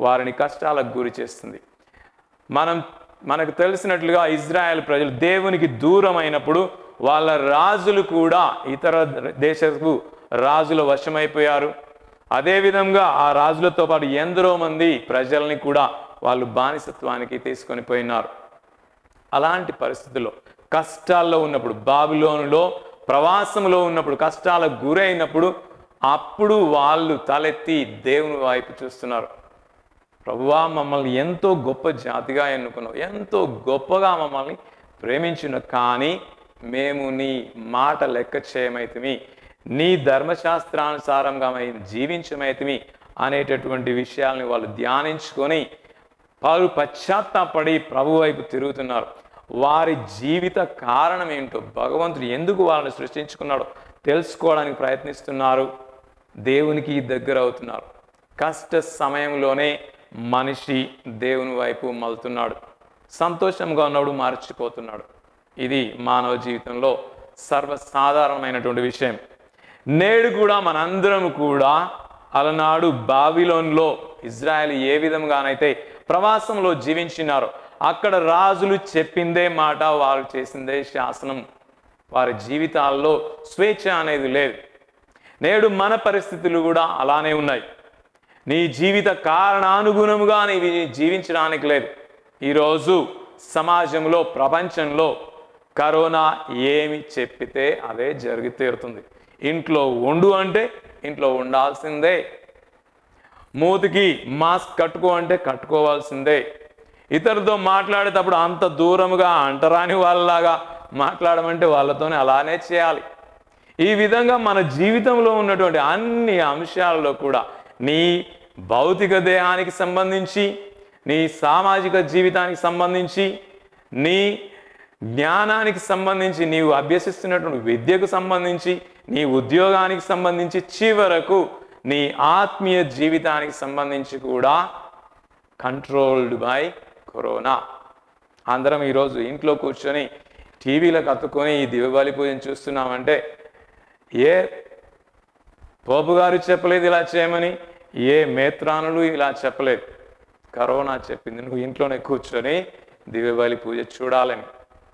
వారిని కష్టాలకు గురి చేస్తుంది మనం మనకు తెలిసినట్లుగా ఇజ్రాయెల్ ప్రజలు దేవునికి దూరమైనప్పుడు వాళ్ళ రాజులు కూడా ఇతర దేశపు రాజుల వశమైపోయారు అదేవిధంగా ఆ రాజులతో పాటు ఎందరో మంది ప్రజల్ని కూడా వాళ్ళు బానిసత్వానికి తీసుకొని పోయినారు అలాంటి పరిస్థితుల్లో కష్టాల్లో ఉన్నప్పుడు బాబిలోనులో ప్రవాసంలో ఉన్నప్పుడు కష్టాలకు గురైనప్పుడు అప్పుడు వాళ్ళు తలెత్తి దేవుని వైపు చూస్తున్నారు ప్రభువా మమ్మల్ని ఎంతో గొప్ప జాతిగా ఎన్నుకున్నావు ఎంతో గొప్పగా మమ్మల్ని ప్రేమించిన కానీ మేము నీ మాట లెక్క చేయమైతిమి నీ ధర్మశాస్త్రానుసారంగా మేము జీవించమైతిమి అనేటటువంటి విషయాల్ని వాళ్ళు ధ్యానించుకొని వారు పశ్చాత్తాపడి ప్రభు వైపు తిరుగుతున్నారు వారి జీవిత కారణం ఏంటో భగవంతుడు ఎందుకు వాళ్ళని సృష్టించుకున్నాడో తెలుసుకోవడానికి ప్రయత్నిస్తున్నారు దేవునికి దగ్గర అవుతున్నారు కష్ట సమయంలోనే మనిషి దేవుని వైపు మలుతున్నాడు సంతోషంగా ఉన్నప్పుడు మర్చిపోతున్నాడు ఇది మానవ జీవితంలో సర్వసాధారణమైనటువంటి విషయం నేడు కూడా మనందరం కూడా అలనాడు బావిలోన్లో ఇజ్రాయెల్ ఏ విధంగానైతే ప్రవాసంలో జీవించినారో అక్కడ రాజులు చెప్పిందే మాట వారు చేసిందే శాసనం వారి జీవితాల్లో స్వేచ్ఛ అనేది లేదు నేడు మన పరిస్థితులు కూడా అలానే ఉన్నాయి నీ జీవిత కారణానుగుణముగా నీవి జీవించడానికి లేదు ఈరోజు సమాజంలో ప్రపంచంలో కరోనా ఏమి చెప్పితే అదే జరిగి తీరుతుంది ఇంట్లో ఉండు అంటే ఇంట్లో ఉండాల్సిందే మూతికి మాస్క్ కట్టుకో అంటే కట్టుకోవాల్సిందే ఇతరులతో మాట్లాడేటప్పుడు అంత దూరముగా అంటరాని వాళ్ళలాగా మాట్లాడమంటే వాళ్ళతోనే అలానే చేయాలి ఈ విధంగా మన జీవితంలో ఉన్నటువంటి అన్ని అంశాలలో కూడా నీ భౌతిక దేహానికి సంబంధించి నీ సామాజిక జీవితానికి సంబంధించి నీ జ్ఞానానికి సంబంధించి నీవు అభ్యసిస్తున్నటువంటి విద్యకు సంబంధించి నీ ఉద్యోగానికి సంబంధించి చివరకు నీ ఆత్మీయ జీవితానికి సంబంధించి కూడా కంట్రోల్డ్ బై కరోనా అందరం ఈరోజు ఇంట్లో కూర్చొని టీవీలకు అతుక్కొని ఈ దివ్యబలి పూజను చూస్తున్నామంటే ఏ పోపు గారు చెప్పలేదు ఇలా చేయమని ఏ మేత్రానులు ఇలా చెప్పలేదు కరోనా చెప్పింది నువ్వు ఇంట్లోనే కూర్చొని దివ్యబలి పూజ చూడాలని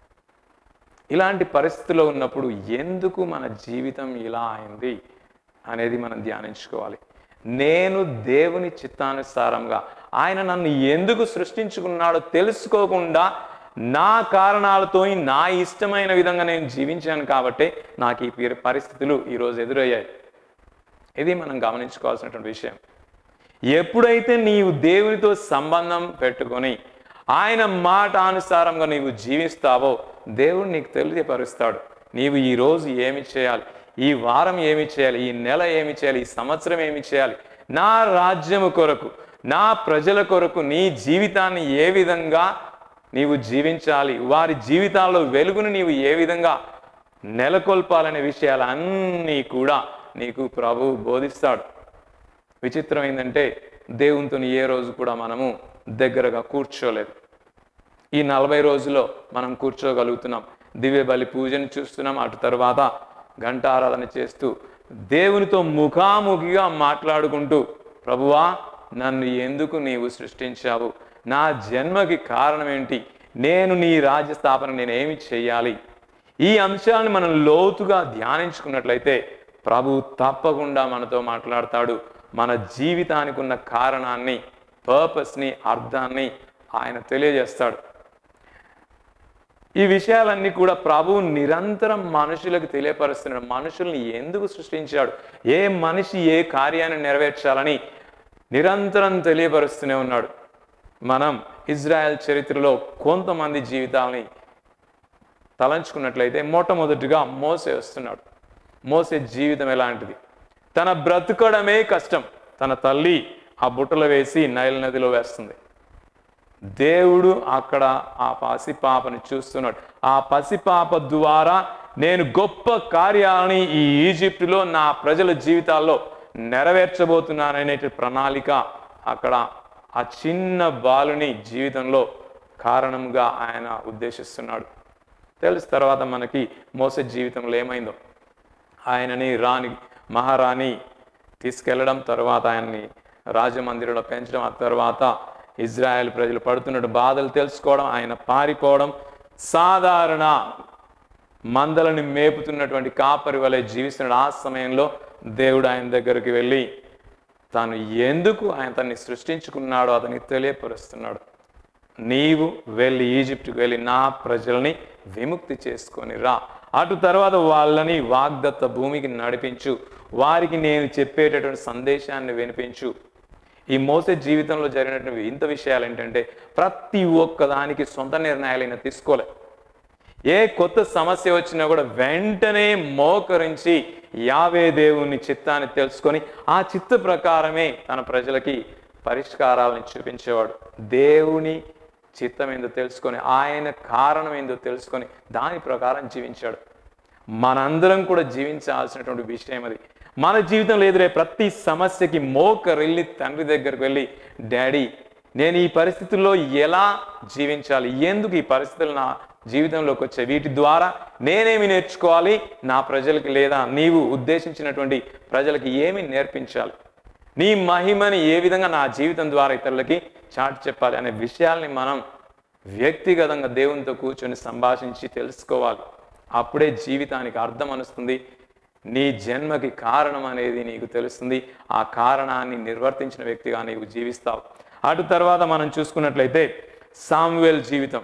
ఇలాంటి పరిస్థితిలో ఉన్నప్పుడు ఎందుకు మన జీవితం ఇలా అయింది అనేది మనం ధ్యానించుకోవాలి నేను దేవుని చిత్తానుసారంగా ఆయన నన్ను ఎందుకు సృష్టించుకున్నాడో తెలుసుకోకుండా నా కారణాలతో నా ఇష్టమైన విధంగా నేను జీవించాను కాబట్టి నాకు ఈ పరి- పరిస్థితులు ఈరోజు ఎదురయ్యాయి ఇది మనం గమనించుకోవాల్సినటువంటి విషయం ఎప్పుడైతే నీవు దేవునితో సంబంధం పెట్టుకొని ఆయన మాట అనుసారంగా నీవు జీవిస్తావో దేవుడు నీకు తెలియపరుస్తాడు నీవు ఈ రోజు ఏమి చేయాలి ఈ వారం ఏమి చేయాలి ఈ నెల ఏమి చేయాలి ఈ సంవత్సరం ఏమి చేయాలి నా రాజ్యము కొరకు నా ప్రజల కొరకు నీ జీవితాన్ని ఏ విధంగా నీవు జీవించాలి వారి జీవితాల్లో వెలుగును నీవు ఏ విధంగా నెలకొల్పాలనే విషయాలన్నీ కూడా నీకు ప్రభువు బోధిస్తాడు విచిత్రం ఏంటంటే దేవునితో ఏ రోజు కూడా మనము దగ్గరగా కూర్చోలేదు ఈ నలభై రోజుల్లో మనం కూర్చోగలుగుతున్నాం దివ్య బలి పూజను చూస్తున్నాం అటు తర్వాత ఘంటారాధన చేస్తూ దేవునితో ముఖాముఖిగా మాట్లాడుకుంటూ ప్రభువా నన్ను ఎందుకు నీవు సృష్టించావు నా జన్మకి కారణం ఏంటి నేను నీ రాజ్య స్థాపన నేను ఏమి చేయాలి ఈ అంశాలను మనం లోతుగా ధ్యానించుకున్నట్లయితే ప్రభు తప్పకుండా మనతో మాట్లాడతాడు మన జీవితానికి ఉన్న కారణాన్ని పర్పస్ని అర్థాన్ని ఆయన తెలియజేస్తాడు ఈ విషయాలన్నీ కూడా ప్రభువు నిరంతరం మనుషులకు తెలియపరుస్తున్నాడు మనుషుల్ని ఎందుకు సృష్టించాడు ఏ మనిషి ఏ కార్యాన్ని నెరవేర్చాలని నిరంతరం తెలియపరుస్తూనే ఉన్నాడు మనం ఇజ్రాయెల్ చరిత్రలో కొంతమంది జీవితాలని తలంచుకున్నట్లయితే మొట్టమొదటిగా మోసే వస్తున్నాడు మోసే జీవితం ఎలాంటిది తన బ్రతకడమే కష్టం తన తల్లి ఆ బుట్టలో వేసి నైల్ నదిలో వేస్తుంది దేవుడు అక్కడ ఆ పసిపాపని చూస్తున్నాడు ఆ పసిపాప ద్వారా నేను గొప్ప కార్యాలని ఈ ఈజిప్టులో నా ప్రజల జీవితాల్లో నెరవేర్చబోతున్నాననే ప్రణాళిక అక్కడ ఆ చిన్న బాలుని జీవితంలో కారణంగా ఆయన ఉద్దేశిస్తున్నాడు తెలుసు తర్వాత మనకి మోస జీవితంలో ఏమైందో ఆయనని రాణి మహారాణి తీసుకెళ్ళడం తర్వాత ఆయన్ని రాజమందిరంలో పెంచడం ఆ తర్వాత ఇజ్రాయెల్ ప్రజలు పడుతున్న బాధలు తెలుసుకోవడం ఆయన పారిపోవడం సాధారణ మందలని మేపుతున్నటువంటి కాపరి వలె జీవిస్తున్నాడు ఆ సమయంలో దేవుడు ఆయన దగ్గరికి వెళ్ళి తాను ఎందుకు ఆయన తన్ని సృష్టించుకున్నాడో అతనికి తెలియపరుస్తున్నాడు నీవు వెళ్ళి ఈజిప్ట్కి వెళ్ళి నా ప్రజల్ని విముక్తి చేసుకొని రా అటు తర్వాత వాళ్ళని వాగ్దత్త భూమికి నడిపించు వారికి నేను చెప్పేటటువంటి సందేశాన్ని వినిపించు ఈ మోసే జీవితంలో జరిగినటువంటి ఇంత విషయాలు ఏంటంటే ప్రతి ఒక్కదానికి సొంత నిర్ణయాలు ఈయన తీసుకోలే ఏ కొత్త సమస్య వచ్చినా కూడా వెంటనే మోకరించి యావే దేవుని చిత్తాన్ని తెలుసుకొని ఆ చిత్త ప్రకారమే తన ప్రజలకి పరిష్కారాలను చూపించేవాడు దేవుని చిత్తం ఏందో తెలుసుకొని ఆయన కారణం ఏందో తెలుసుకొని దాని ప్రకారం జీవించాడు మనందరం కూడా జీవించాల్సినటువంటి విషయం అది మన జీవితంలో ఎదురే ప్రతి సమస్యకి మోకరెళ్ళి తండ్రి దగ్గరకు వెళ్ళి డాడీ నేను ఈ పరిస్థితుల్లో ఎలా జీవించాలి ఎందుకు ఈ పరిస్థితులు నా జీవితంలోకి వచ్చే వీటి ద్వారా నేనేమి నేర్చుకోవాలి నా ప్రజలకి లేదా నీవు ఉద్దేశించినటువంటి ప్రజలకి ఏమి నేర్పించాలి నీ మహిమని ఏ విధంగా నా జీవితం ద్వారా ఇతరులకి చాటి చెప్పాలి అనే విషయాల్ని మనం వ్యక్తిగతంగా దేవునితో కూర్చొని సంభాషించి తెలుసుకోవాలి అప్పుడే జీవితానికి అర్థం అనుస్తుంది నీ జన్మకి కారణం అనేది నీకు తెలుస్తుంది ఆ కారణాన్ని నిర్వర్తించిన వ్యక్తిగా నీవు జీవిస్తావు అటు తర్వాత మనం చూసుకున్నట్లయితే సామ్యువెల్ జీవితం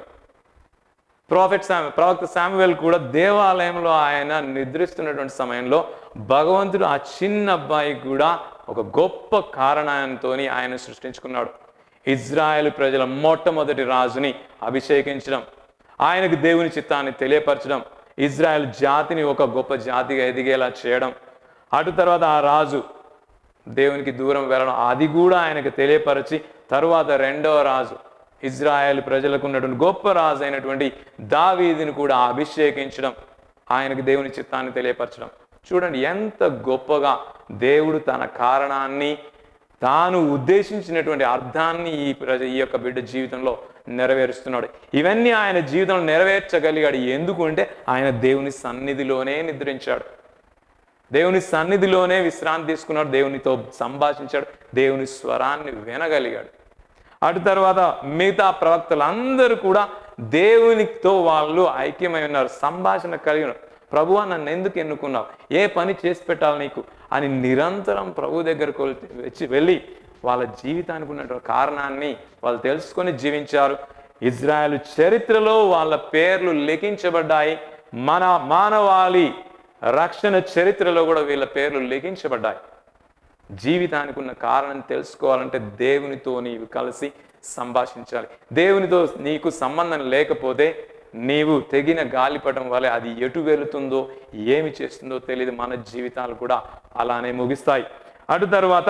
ప్రాఫెట్ శామ్ ప్రవక్త శామ్యువెల్ కూడా దేవాలయంలో ఆయన నిద్రిస్తున్నటువంటి సమయంలో భగవంతుడు ఆ చిన్న అబ్బాయి కూడా ఒక గొప్ప కారణంతో ఆయన సృష్టించుకున్నాడు ఇజ్రాయెల్ ప్రజల మొట్టమొదటి రాజుని అభిషేకించడం ఆయనకు దేవుని చిత్తాన్ని తెలియపరచడం ఇజ్రాయెల్ జాతిని ఒక గొప్ప జాతిగా ఎదిగేలా చేయడం అటు తర్వాత ఆ రాజు దేవునికి దూరం వెళ్ళడం అది కూడా ఆయనకు తెలియపరిచి తరువాత రెండవ రాజు ఇజ్రాయెల్ ప్రజలకు ఉన్నటువంటి గొప్ప రాజు అయినటువంటి దావీదిని కూడా అభిషేకించడం ఆయనకు దేవుని చిత్తాన్ని తెలియపరచడం చూడండి ఎంత గొప్పగా దేవుడు తన కారణాన్ని తాను ఉద్దేశించినటువంటి అర్థాన్ని ఈ ప్రజ ఈ యొక్క బిడ్డ జీవితంలో నెరవేరుస్తున్నాడు ఇవన్నీ ఆయన జీవితంలో నెరవేర్చగలిగాడు ఎందుకు అంటే ఆయన దేవుని సన్నిధిలోనే నిద్రించాడు దేవుని సన్నిధిలోనే విశ్రాంతి తీసుకున్నాడు దేవునితో సంభాషించాడు దేవుని స్వరాన్ని వినగలిగాడు అటు తర్వాత మిగతా ప్రవక్తలందరూ కూడా దేవునితో వాళ్ళు ఐక్యమై ఉన్నారు సంభాషణ కలిగి ఉన్నారు ప్రభువా నన్ను ఎందుకు ఎన్నుకున్నావు ఏ పని చేసి పెట్టాలి నీకు అని నిరంతరం ప్రభు దగ్గరకు వచ్చి వెళ్ళి వాళ్ళ జీవితానికి ఉన్నటువంటి కారణాన్ని వాళ్ళు తెలుసుకొని జీవించారు ఇజ్రాయెల్ చరిత్రలో వాళ్ళ పేర్లు లిఖించబడ్డాయి మన మానవాళి రక్షణ చరిత్రలో కూడా వీళ్ళ పేర్లు లిఖించబడ్డాయి జీవితానికి ఉన్న కారణం తెలుసుకోవాలంటే దేవునితో నీవు కలిసి సంభాషించాలి దేవునితో నీకు సంబంధం లేకపోతే నీవు తెగిన గాలిపటం వల్ల అది ఎటు వెళుతుందో ఏమి చేస్తుందో తెలియదు మన జీవితాలు కూడా అలానే ముగిస్తాయి అటు తర్వాత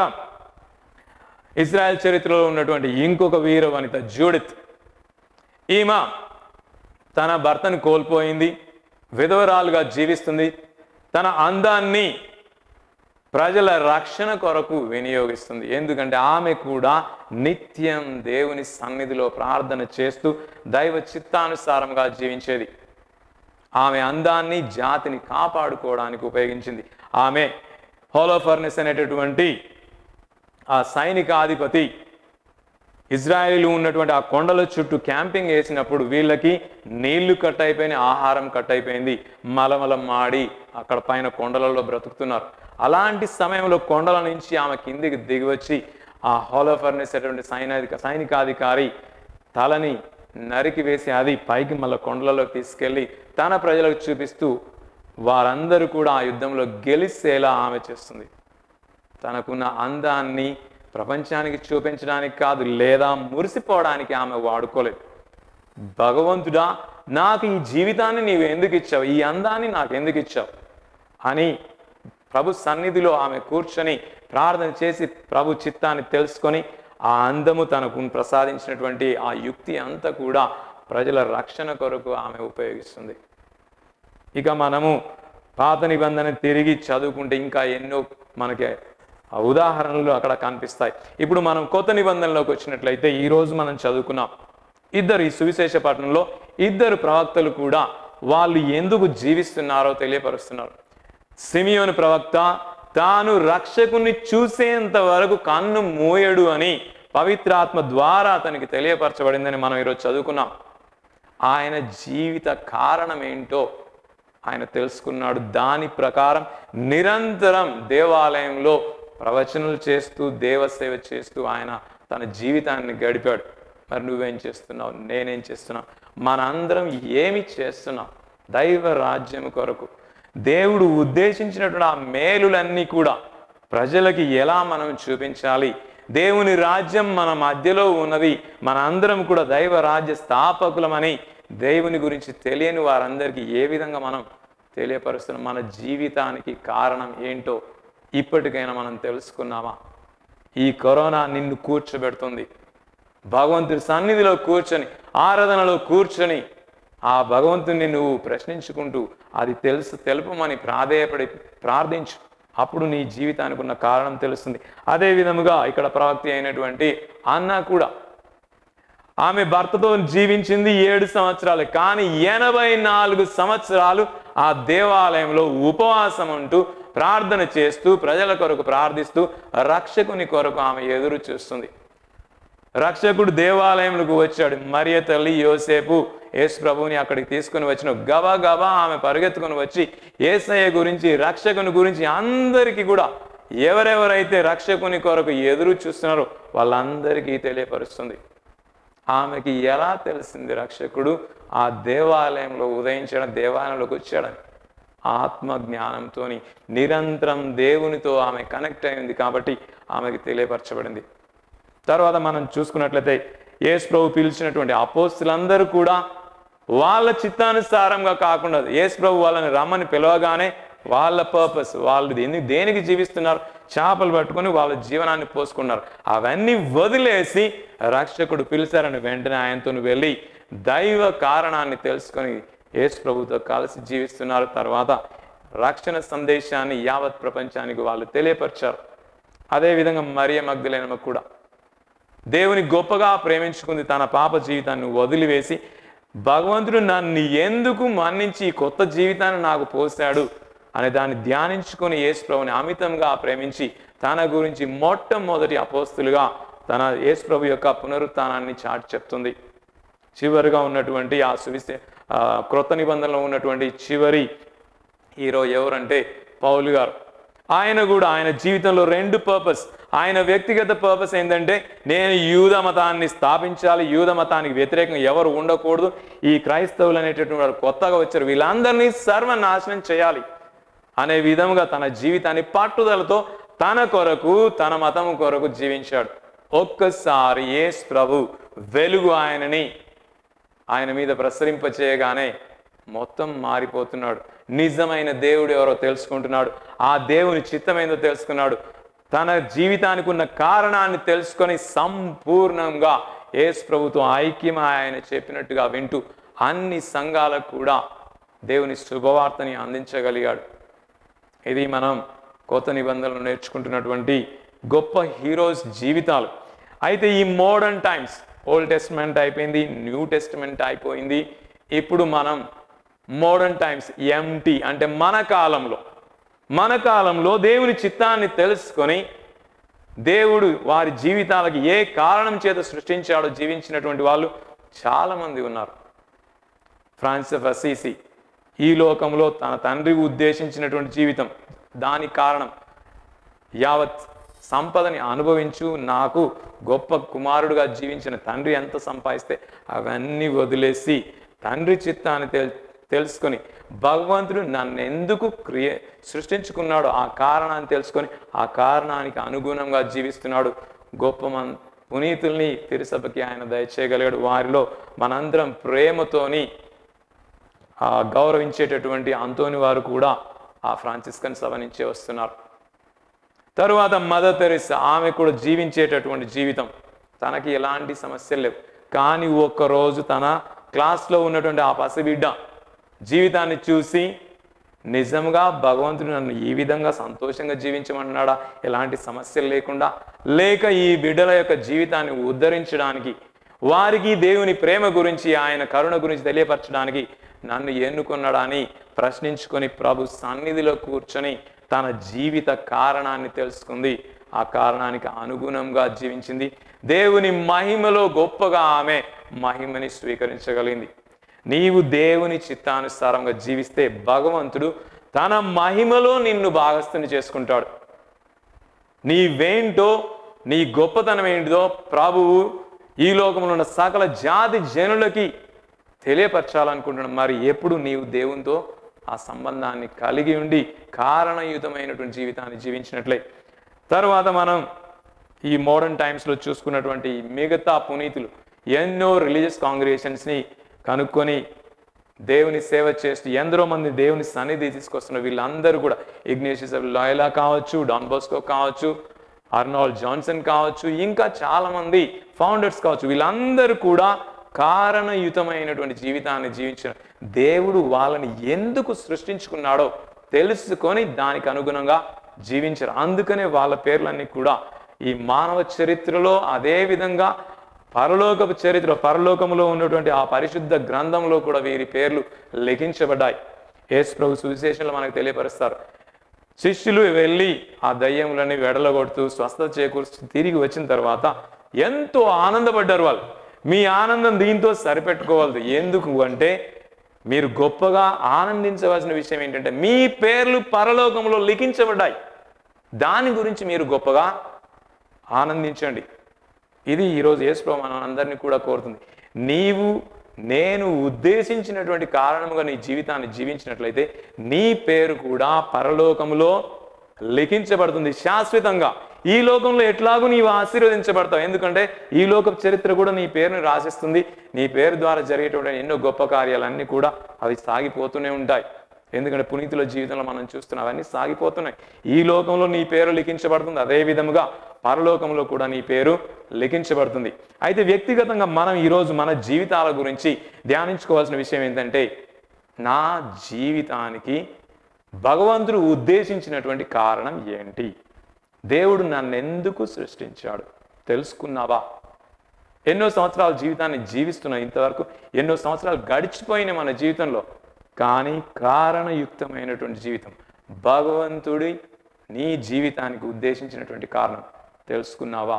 ఇజ్రాయెల్ చరిత్రలో ఉన్నటువంటి ఇంకొక వీర వనిత జూడిత్ ఈమె తన భర్తను కోల్పోయింది విధవరాలుగా జీవిస్తుంది తన అందాన్ని ప్రజల రక్షణ కొరకు వినియోగిస్తుంది ఎందుకంటే ఆమె కూడా నిత్యం దేవుని సన్నిధిలో ప్రార్థన చేస్తూ దైవ చిత్తానుసారంగా జీవించేది ఆమె అందాన్ని జాతిని కాపాడుకోవడానికి ఉపయోగించింది ఆమె హోలోఫర్నెస్ అనేటటువంటి ఆ సైనికాధిపతి ఇజ్రాయేల్ ఉన్నటువంటి ఆ కొండల చుట్టూ క్యాంపింగ్ వేసినప్పుడు వీళ్ళకి నీళ్లు కట్ అయిపోయినాయి ఆహారం కట్ అయిపోయింది మలమలం మాడి అక్కడ పైన కొండలలో బ్రతుకుతున్నారు అలాంటి సమయంలో కొండల నుంచి ఆమె కిందికి దిగి వచ్చి ఆ హోలోఫర్నెస్ అటువంటి సైనిక సైనికాధికారి తలని నరికి వేసి అది పైకి మళ్ళీ కొండలలో తీసుకెళ్ళి తన ప్రజలకు చూపిస్తూ వారందరూ కూడా ఆ యుద్ధంలో గెలిచేలా ఆమె చేస్తుంది తనకున్న అందాన్ని ప్రపంచానికి చూపించడానికి కాదు లేదా మురిసిపోవడానికి ఆమె వాడుకోలేదు భగవంతుడా నాకు ఈ జీవితాన్ని నీవు ఎందుకు ఇచ్చావు ఈ అందాన్ని నాకు ఎందుకు ఇచ్చావు అని ప్రభు సన్నిధిలో ఆమె కూర్చొని ప్రార్థన చేసి ప్రభు చిత్తాన్ని తెలుసుకొని ఆ అందము తనకు ప్రసాదించినటువంటి ఆ యుక్తి అంతా కూడా ప్రజల రక్షణ కొరకు ఆమె ఉపయోగిస్తుంది ఇక మనము పాత నిబంధన తిరిగి చదువుకుంటే ఇంకా ఎన్నో మనకి ఆ ఉదాహరణలు అక్కడ కనిపిస్తాయి ఇప్పుడు మనం కొత్త నిబంధనలోకి వచ్చినట్లయితే ఈ రోజు మనం చదువుకున్నాం ఇద్దరు ఈ సువిశేష పట్టణంలో ఇద్దరు ప్రవక్తలు కూడా వాళ్ళు ఎందుకు జీవిస్తున్నారో తెలియపరుస్తున్నారు సిమియోని ప్రవక్త తాను రక్షకుని చూసేంత వరకు కన్ను మూయడు అని పవిత్రాత్మ ద్వారా అతనికి తెలియపరచబడిందని మనం ఈరోజు చదువుకున్నాం ఆయన జీవిత కారణం ఏంటో ఆయన తెలుసుకున్నాడు దాని ప్రకారం నిరంతరం దేవాలయంలో ప్రవచనలు చేస్తూ దేవసేవ చేస్తూ ఆయన తన జీవితాన్ని గడిపాడు మరి నువ్వేం చేస్తున్నావు నేనేం చేస్తున్నావు మనందరం ఏమి చేస్తున్నాం దైవ రాజ్యం కొరకు దేవుడు ఉద్దేశించినటువంటి ఆ మేలులన్నీ కూడా ప్రజలకి ఎలా మనం చూపించాలి దేవుని రాజ్యం మన మధ్యలో ఉన్నది మన అందరం కూడా దైవ రాజ్య స్థాపకులమని దేవుని గురించి తెలియని వారందరికీ ఏ విధంగా మనం తెలియపరుస్తున్నాం మన జీవితానికి కారణం ఏంటో ఇప్పటికైనా మనం తెలుసుకున్నామా ఈ కరోనా నిన్ను కూర్చోబెడుతుంది భగవంతుడి సన్నిధిలో కూర్చొని ఆరాధనలో కూర్చొని ఆ భగవంతుని నువ్వు ప్రశ్నించుకుంటూ అది తెలుసు తెలుపమని ప్రాధేయపడి ప్రార్థించు అప్పుడు నీ జీవితానికి ఉన్న కారణం తెలుస్తుంది అదే విధముగా ఇక్కడ ప్రవక్తి అయినటువంటి అన్న కూడా ఆమె భర్తతో జీవించింది ఏడు సంవత్సరాలు కానీ ఎనభై నాలుగు సంవత్సరాలు ఆ దేవాలయంలో ఉపవాసం ఉంటూ ప్రార్థన చేస్తూ ప్రజల కొరకు ప్రార్థిస్తూ రక్షకుని కొరకు ఆమె ఎదురు చూస్తుంది రక్షకుడు దేవాలయంలోకి వచ్చాడు మరియ తల్లి యోసేపు యేసు ప్రభువుని అక్కడికి తీసుకుని వచ్చిన గబా గబా ఆమె పరిగెత్తుకుని వచ్చి ఏసయ్య గురించి రక్షకుని గురించి అందరికీ కూడా ఎవరెవరైతే రక్షకుని కొరకు ఎదురు చూస్తున్నారో వాళ్ళందరికీ తెలియపరుస్తుంది ఆమెకి ఎలా తెలిసింది రక్షకుడు ఆ దేవాలయంలో ఉదయించడం దేవాలయంలోకి వచ్చాడని ఆత్మ జ్ఞానంతో నిరంతరం దేవునితో ఆమె కనెక్ట్ అయింది కాబట్టి ఆమెకి తెలియపరచబడింది తర్వాత మనం చూసుకున్నట్లయితే యేసు ప్రభు పిలిచినటువంటి అపోస్తులందరూ కూడా వాళ్ళ చిత్తానుసారంగా కాకుండా యేసు ప్రభు వాళ్ళని రమ్మని పిలవగానే వాళ్ళ పర్పస్ వాళ్ళు దేని దేనికి జీవిస్తున్నారు చేపలు పట్టుకొని వాళ్ళ జీవనాన్ని పోసుకున్నారు అవన్నీ వదిలేసి రక్షకుడు పిలిచారని వెంటనే ఆయనతో వెళ్ళి దైవ కారణాన్ని తెలుసుకొని యేసు ప్రభుతో కలిసి జీవిస్తున్నారు తర్వాత రక్షణ సందేశాన్ని యావత్ ప్రపంచానికి వాళ్ళు తెలియపరిచారు అదేవిధంగా మరియ మగ్ధులైన కూడా దేవుని గొప్పగా ప్రేమించుకుంది తన పాప జీవితాన్ని వదిలివేసి భగవంతుడు నన్ను ఎందుకు మన్నించి ఈ కొత్త జీవితాన్ని నాకు పోసాడు అనే దాన్ని ధ్యానించుకొని యేసుప్రభుని అమితంగా ప్రేమించి తన గురించి మొట్టమొదటి అపోస్తులుగా తన యేసుప్రభు యొక్క పునరుత్థానాన్ని చాటి చెప్తుంది చివరిగా ఉన్నటువంటి ఆ సువిశే ఆ, క్రొత్త నిబంధనలో ఉన్నటువంటి చివరి హీరో ఎవరంటే పౌలు గారు ఆయన కూడా ఆయన జీవితంలో రెండు పర్పస్ ఆయన వ్యక్తిగత పర్పస్ ఏంటంటే నేను యూద మతాన్ని స్థాపించాలి యూద మతానికి వ్యతిరేకంగా ఎవరు ఉండకూడదు ఈ క్రైస్తవులు అనేటటువంటి వారు కొత్తగా వచ్చారు వీళ్ళందరినీ సర్వనాశనం చేయాలి అనే విధముగా తన జీవితాన్ని పట్టుదలతో తన కొరకు తన మతం కొరకు జీవించాడు ఒక్కసారి యేసు ప్రభు వెలుగు ఆయనని ఆయన మీద ప్రసరింపచేయగానే మొత్తం మారిపోతున్నాడు నిజమైన దేవుడు ఎవరో తెలుసుకుంటున్నాడు ఆ దేవుని చిత్తమైందో తెలుసుకున్నాడు తన జీవితానికి ఉన్న కారణాన్ని తెలుసుకొని సంపూర్ణంగా యేసు ప్రభుతో ఐక్యం ఆయన చెప్పినట్టుగా వింటూ అన్ని సంఘాలకు కూడా దేవుని శుభవార్తని అందించగలిగాడు ఇది మనం కొత్త నిబంధనలు నేర్చుకుంటున్నటువంటి గొప్ప హీరోస్ జీవితాలు అయితే ఈ మోడర్న్ టైమ్స్ ఓల్డ్ టెస్ట్మెంట్ అయిపోయింది న్యూ టెస్ట్మెంట్ అయిపోయింది ఇప్పుడు మనం మోడర్న్ టైమ్స్ ఎంటీ అంటే మన కాలంలో మన కాలంలో దేవుని చిత్తాన్ని తెలుసుకొని దేవుడు వారి జీవితాలకి ఏ కారణం చేత సృష్టించాడో జీవించినటువంటి వాళ్ళు చాలామంది ఉన్నారు ఫ్రాన్సిస్ అసీసి ఈ లోకంలో తన తండ్రి ఉద్దేశించినటువంటి జీవితం దానికి కారణం యావత్ సంపదని అనుభవించు నాకు గొప్ప కుమారుడుగా జీవించిన తండ్రి ఎంత సంపాదిస్తే అవన్నీ వదిలేసి తండ్రి చిత్తాన్ని తెల్ తెలుసుకొని భగవంతుడు నన్ను ఎందుకు క్రియ సృష్టించుకున్నాడో ఆ కారణాన్ని తెలుసుకొని ఆ కారణానికి అనుగుణంగా జీవిస్తున్నాడు గొప్ప మన్ పునీతుల్ని తిరుసభకి ఆయన దయచేయగలిగాడు వారిలో మనందరం ప్రేమతోని ఆ గౌరవించేటటువంటి అంతోని వారు కూడా ఆ ఫ్రాన్సిస్కన్ సభ నుంచే వస్తున్నారు తరువాత మదర్ తెరిసా ఆమె కూడా జీవించేటటువంటి జీవితం తనకి ఎలాంటి సమస్యలు లేవు కానీ ఒక్కరోజు తన క్లాస్లో ఉన్నటువంటి ఆ పసిబిడ్డ జీవితాన్ని చూసి నిజంగా భగవంతుడు నన్ను ఈ విధంగా సంతోషంగా జీవించమంటున్నాడా ఎలాంటి సమస్యలు లేకుండా లేక ఈ బిడ్డల యొక్క జీవితాన్ని ఉద్ధరించడానికి వారికి దేవుని ప్రేమ గురించి ఆయన కరుణ గురించి తెలియపరచడానికి నన్ను ఎన్నుకున్నాడా అని ప్రశ్నించుకొని ప్రభు సన్నిధిలో కూర్చొని తన జీవిత కారణాన్ని తెలుసుకుంది ఆ కారణానికి అనుగుణంగా జీవించింది దేవుని మహిమలో గొప్పగా ఆమె మహిమని స్వీకరించగలిగింది నీవు దేవుని చిత్తానుసారంగా జీవిస్తే భగవంతుడు తన మహిమలో నిన్ను భాగస్థుని చేసుకుంటాడు నీవేంటో నీ గొప్పతనం ఏంటిదో ప్రభువు ఈ లోకంలో ఉన్న సకల జాతి జనులకి తెలియపరచాలనుకుంటున్నాడు మరి ఎప్పుడు నీవు దేవునితో ఆ సంబంధాన్ని కలిగి ఉండి కారణయుతమైనటువంటి జీవితాన్ని జీవించినట్లే తర్వాత మనం ఈ మోడర్న్ టైమ్స్లో చూసుకున్నటువంటి ఈ మిగతా పునీతులు ఎన్నో రిలీజియస్ కాంగ్రిగేషన్స్ని కనుక్కొని దేవుని సేవ చేస్తూ ఎందరో మంది దేవుని సన్నిధి తీసుకొస్తున్న వీళ్ళందరూ కూడా ఇగ్నేషియస్ లాయలా కావచ్చు డాన్ బోస్కో కావచ్చు అర్నాల్డ్ జాన్సన్ కావచ్చు ఇంకా చాలా మంది ఫౌండర్స్ కావచ్చు వీళ్ళందరూ కూడా కారణయుతమైనటువంటి జీవితాన్ని జీవించిన దేవుడు వాళ్ళని ఎందుకు సృష్టించుకున్నాడో తెలుసుకొని దానికి అనుగుణంగా జీవించారు అందుకనే వాళ్ళ పేర్లన్నీ కూడా ఈ మానవ చరిత్రలో అదే విధంగా పరలోకపు చరిత్ర పరలోకములో ఉన్నటువంటి ఆ పరిశుద్ధ గ్రంథంలో కూడా వీరి పేర్లు లిఖించబడ్డాయి యేసు ప్రభు సువిశేషంలో మనకు తెలియపరుస్తారు శిష్యులు వెళ్ళి ఆ దయ్యములని వెడలగొడుతూ స్వస్థత చేకూర్చి తిరిగి వచ్చిన తర్వాత ఎంతో ఆనందపడ్డారు వాళ్ళు మీ ఆనందం దీంతో సరిపెట్టుకోవద్దు ఎందుకు అంటే మీరు గొప్పగా ఆనందించవలసిన విషయం ఏంటంటే మీ పేర్లు పరలోకంలో లిఖించబడ్డాయి దాని గురించి మీరు గొప్పగా ఆనందించండి ఇది ఈరోజు యేసుప్రభు మన అందరినీ కూడా కోరుతుంది నీవు నేను ఉద్దేశించినటువంటి కారణముగా నీ జీవితాన్ని జీవించినట్లయితే నీ పేరు కూడా పరలోకములో లిఖించబడుతుంది శాశ్వతంగా ఈ లోకంలో ఎట్లాగూ నీవు ఆశీర్వదించబడతావు ఎందుకంటే ఈ లోక చరిత్ర కూడా నీ పేరుని రాసిస్తుంది నీ పేరు ద్వారా జరిగేటువంటి ఎన్నో గొప్ప కార్యాలన్నీ కూడా అవి సాగిపోతూనే ఉంటాయి ఎందుకంటే పునీతుల జీవితంలో మనం చూస్తున్నాం అవన్నీ సాగిపోతున్నాయి ఈ లోకంలో నీ పేరు లిఖించబడుతుంది అదే విధముగా పరలోకంలో కూడా నీ పేరు లిఖించబడుతుంది అయితే వ్యక్తిగతంగా మనం ఈరోజు మన జీవితాల గురించి ధ్యానించుకోవాల్సిన విషయం ఏంటంటే నా జీవితానికి భగవంతుడు ఉద్దేశించినటువంటి కారణం ఏంటి దేవుడు నన్ను ఎందుకు సృష్టించాడు తెలుసుకున్నావా ఎన్నో సంవత్సరాల జీవితాన్ని జీవిస్తున్నాం ఇంతవరకు ఎన్నో సంవత్సరాలు గడిచిపోయిన మన జీవితంలో కానీ కారణయుక్తమైనటువంటి జీవితం భగవంతుడి నీ జీవితానికి ఉద్దేశించినటువంటి కారణం తెలుసుకున్నావా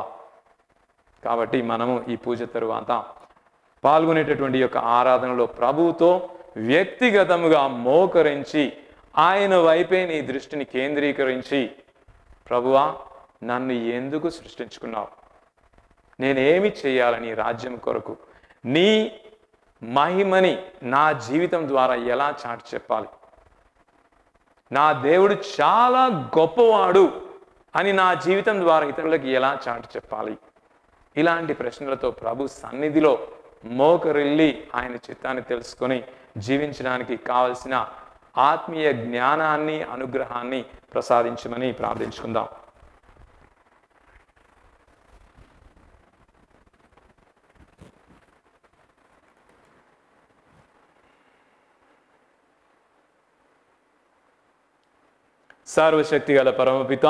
కాబట్టి మనము ఈ పూజ తరువాత పాల్గొనేటటువంటి యొక్క ఆరాధనలో ప్రభువుతో వ్యక్తిగతముగా మోకరించి ఆయన వైపే నీ దృష్టిని కేంద్రీకరించి ప్రభువా నన్ను ఎందుకు సృష్టించుకున్నావు నేనేమి చేయాలని రాజ్యం కొరకు నీ మహిమని నా జీవితం ద్వారా ఎలా చాటి చెప్పాలి నా దేవుడు చాలా గొప్పవాడు అని నా జీవితం ద్వారా ఇతరులకు ఎలా చాటి చెప్పాలి ఇలాంటి ప్రశ్నలతో ప్రభు సన్నిధిలో మోకరిల్లి ఆయన చిత్తాన్ని తెలుసుకొని జీవించడానికి కావలసిన ఆత్మీయ జ్ఞానాన్ని అనుగ్రహాన్ని ప్రసాదించమని ప్రార్థించుకుందాం సర్వశక్తి గల పరమపిత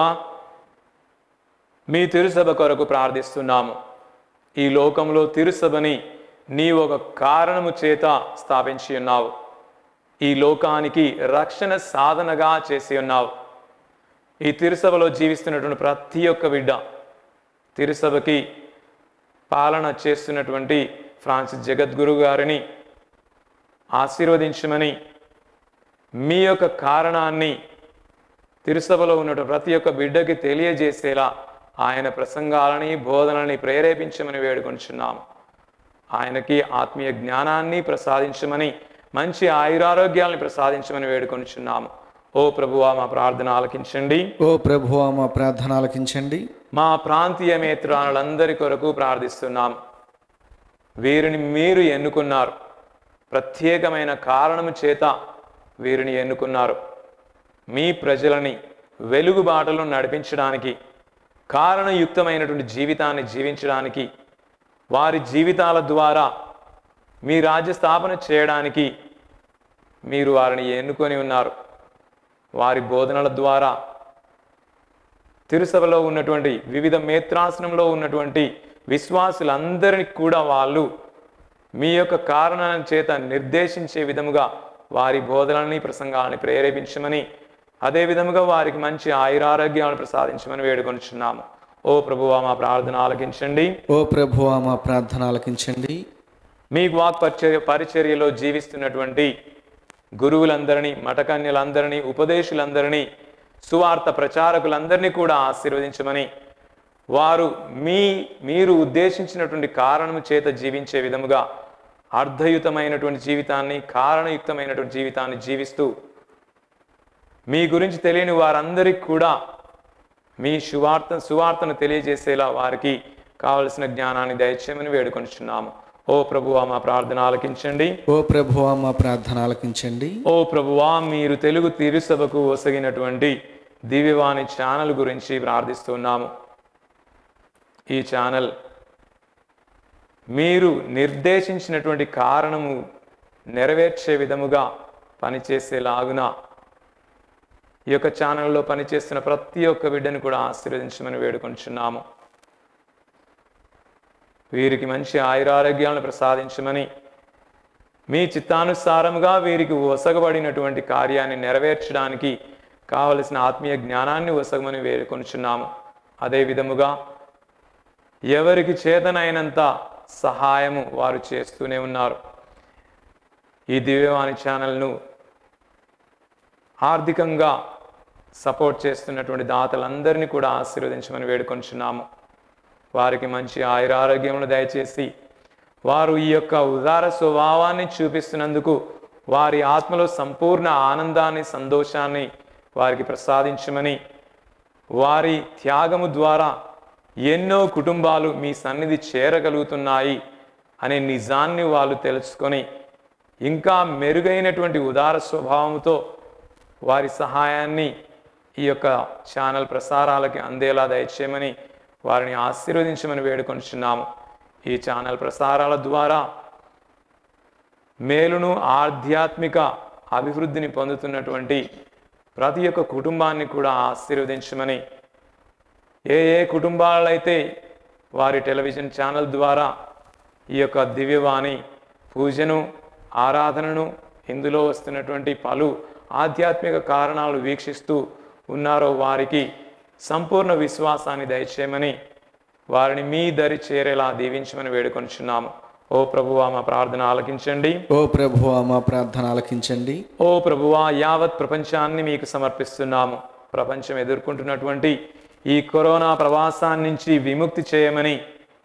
మీ తిరుసభ కొరకు ప్రార్థిస్తున్నాము ఈ లోకంలో తిరుసభని నీ ఒక కారణము చేత స్థాపించి ఉన్నావు ఈ లోకానికి రక్షణ సాధనగా చేసి ఉన్నావు ఈ తిరుసభలో జీవిస్తున్నటువంటి ప్రతి ఒక్క బిడ్డ తిరుసభకి పాలన చేస్తున్నటువంటి ఫ్రాన్సిస్ జగద్గురు గారిని ఆశీర్వదించమని మీ యొక్క కారణాన్ని తిరుసభలో ఉన్న ప్రతి ఒక్క బిడ్డకి తెలియజేసేలా ఆయన ప్రసంగాలని బోధనని ప్రేరేపించమని వేడుకొంచున్నాము ఆయనకి ఆత్మీయ జ్ఞానాన్ని ప్రసాదించమని మంచి ఆయురారోగ్యాల్ని ప్రసాదించమని వేడుకొంచున్నాము ఓ ప్రభువా మా ప్రార్థన ఆలకించండి
ఓ ప్రభువా మా ప్రార్థన ఆలకించండి
మా ప్రాంతీయ మేత్రాలందరి కొరకు ప్రార్థిస్తున్నాం వీరిని మీరు ఎన్నుకున్నారు ప్రత్యేకమైన కారణము చేత వీరిని ఎన్నుకున్నారు మీ ప్రజలని వెలుగుబాటలో నడిపించడానికి కారణయుక్తమైనటువంటి జీవితాన్ని జీవించడానికి వారి జీవితాల ద్వారా మీ రాజ్య స్థాపన చేయడానికి మీరు వారిని ఎన్నుకొని ఉన్నారు వారి బోధనల ద్వారా తిరుసభలో ఉన్నటువంటి వివిధ మేత్రాసనంలో ఉన్నటువంటి విశ్వాసులందరినీ కూడా వాళ్ళు మీ యొక్క కారణాల చేత నిర్దేశించే విధముగా వారి బోధనల్ని ప్రసంగాలని ప్రేరేపించమని అదే విధముగా వారికి మంచి ఆయురారోగ్యాలను ప్రసాదించమని వేడుకొనిచున్నాము ఓ ప్రభువా మా ప్రార్థన ఆలకించండి
ఓ ప్రభువా మా ప్రార్థన ఆలకించండి
మీ వాక్ పరిచర్య పరిచర్యలో జీవిస్తున్నటువంటి గురువులందరినీ మఠకన్యలందరినీ ఉపదేశులందరినీ సువార్త ప్రచారకులందరినీ కూడా ఆశీర్వదించమని వారు మీ మీరు ఉద్దేశించినటువంటి కారణము చేత జీవించే విధముగా అర్థయుతమైనటువంటి జీవితాన్ని కారణయుక్తమైనటువంటి జీవితాన్ని జీవిస్తూ మీ గురించి తెలియని వారందరికీ కూడా మీ సువార్త సువార్తను తెలియజేసేలా వారికి కావలసిన జ్ఞానాన్ని దయచేయమని వేడుకొనిచున్నాము ఓ ప్రభువా మా ప్రార్థన ఆలకించండి
ఓ ప్రభువా మా ప్రార్థన ఆలకించండి
ఓ ప్రభువా మీరు తెలుగు తిరుసభకు ఒసగినటువంటి దివ్యవాణి ఛానల్ గురించి ప్రార్థిస్తున్నాము ఈ ఛానల్ మీరు నిర్దేశించినటువంటి కారణము నెరవేర్చే విధముగా పనిచేసేలాగున ఈ యొక్క ఛానల్లో పనిచేస్తున్న ప్రతి ఒక్క బిడ్డను కూడా ఆశీర్వదించమని వేడుకొంచున్నాము వీరికి మంచి ఆయురారోగ్యాలను ప్రసాదించమని మీ చిత్తానుసారముగా వీరికి ఒసగబడినటువంటి కార్యాన్ని నెరవేర్చడానికి కావలసిన ఆత్మీయ జ్ఞానాన్ని ఒసగమని వేడుకొనుచున్నాము అదే విధముగా ఎవరికి చేతనైనంత సహాయము వారు చేస్తూనే ఉన్నారు ఈ దివ్యవాణి ఛానల్ను ఆర్థికంగా సపోర్ట్ చేస్తున్నటువంటి దాతలందరినీ కూడా ఆశీర్వదించమని వేడుకొంచున్నాము వారికి మంచి ఆయురారోగ్యములు దయచేసి వారు ఈ యొక్క ఉదార స్వభావాన్ని చూపిస్తున్నందుకు వారి ఆత్మలో సంపూర్ణ ఆనందాన్ని సంతోషాన్ని వారికి ప్రసాదించమని వారి త్యాగము ద్వారా ఎన్నో కుటుంబాలు మీ సన్నిధి చేరగలుగుతున్నాయి అనే నిజాన్ని వాళ్ళు తెలుసుకొని ఇంకా మెరుగైనటువంటి ఉదార స్వభావంతో వారి సహాయాన్ని ఈ యొక్క ఛానల్ ప్రసారాలకి అందేలా దయచేయమని వారిని ఆశీర్వదించమని వేడుకొంచున్నాము ఈ ఛానల్ ప్రసారాల ద్వారా మేలును ఆధ్యాత్మిక అభివృద్ధిని పొందుతున్నటువంటి ప్రతి ఒక్క కుటుంబాన్ని కూడా ఆశీర్వదించమని ఏ ఏ కుటుంబాలైతే వారి టెలివిజన్ ఛానల్ ద్వారా ఈ యొక్క దివ్యవాణి పూజను ఆరాధనను ఇందులో వస్తున్నటువంటి పలు ఆధ్యాత్మిక కారణాలు వీక్షిస్తూ ఉన్నారో వారికి సంపూర్ణ విశ్వాసాన్ని దయచేయమని వారిని మీ దరి చేరేలా దీవించమని వేడుకొనిచున్నాము ఓ ప్రభువా మా ప్రార్థన ఆలకించండి
ఓ ప్రభువా మా ప్రార్థన ఆలకించండి
ఓ ప్రభువా యావత్ ప్రపంచాన్ని మీకు సమర్పిస్తున్నాము ప్రపంచం ఎదుర్కొంటున్నటువంటి ఈ కరోనా ప్రవాసాన్ని నుంచి విముక్తి చేయమని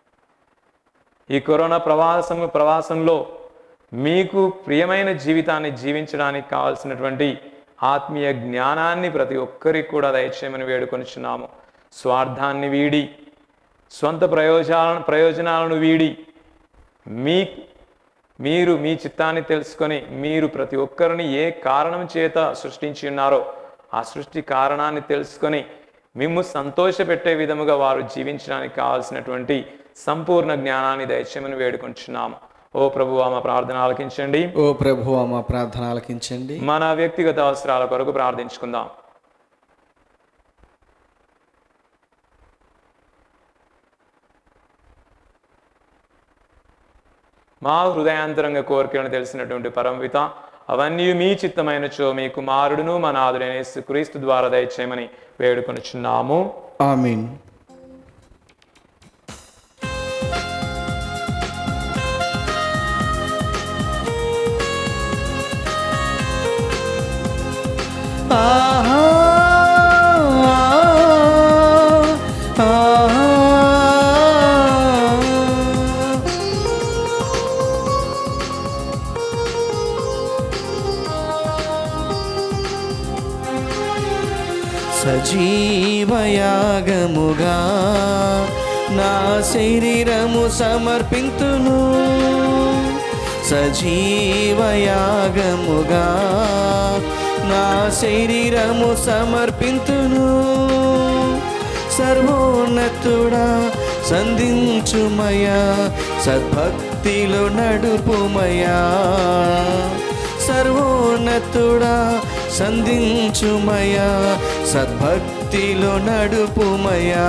ఈ కరోనా ప్రవాసము ప్రవాసంలో మీకు ప్రియమైన జీవితాన్ని జీవించడానికి కావాల్సినటువంటి ఆత్మీయ జ్ఞానాన్ని ప్రతి ఒక్కరికి కూడా దయచేయమని వేడుకొనిచున్నాము స్వార్థాన్ని వీడి స్వంత ప్రయోజనాలను ప్రయోజనాలను వీడి మీ మీరు మీ చిత్తాన్ని తెలుసుకొని మీరు ప్రతి ఒక్కరిని ఏ కారణం చేత సృష్టించి ఉన్నారో ఆ సృష్టి కారణాన్ని తెలుసుకొని మిమ్ము సంతోషపెట్టే విధముగా వారు జీవించడానికి కావాల్సినటువంటి సంపూర్ణ జ్ఞానాన్ని దయచేయమని వేడుకుంటున్నాము ఓ ప్రభువా మా ప్రార్థన ఆలకించండి
ఓ ప్రభువా మా ప్రార్థన ఆలకించండి
మన వ్యక్తిగత అవసరాల కొరకు ప్రార్థించుకుందాం మా హృదయాంతరంగ కోరికలను తెలిసినటువంటి పరమవిత అవన్నీ మీ చిత్తమైన చో మీ కుమారుడును మా నాదుడైన యేసుక్రీస్తు ద్వారా దయచేయమని వేడుకొనుచున్నాము
ఆమీన్ ఆహా సజీవయాగముగా నా శరీరము సమర్పింతును సజీవయాగముగా నా శరీరము సమర్పింతును సర్వోన్నతుడా సంధించుమయా సద్భక్తిలో నడుపుమయా సర్వోన్నతుడా సంధించుమయా సద్భక్తిలో నడుపుమయా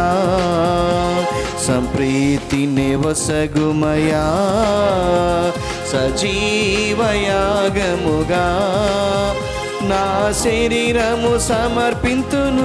సంప్రీతి నివసగుమయా సజీవయాగముగా నా శరీరము సమర్పింతును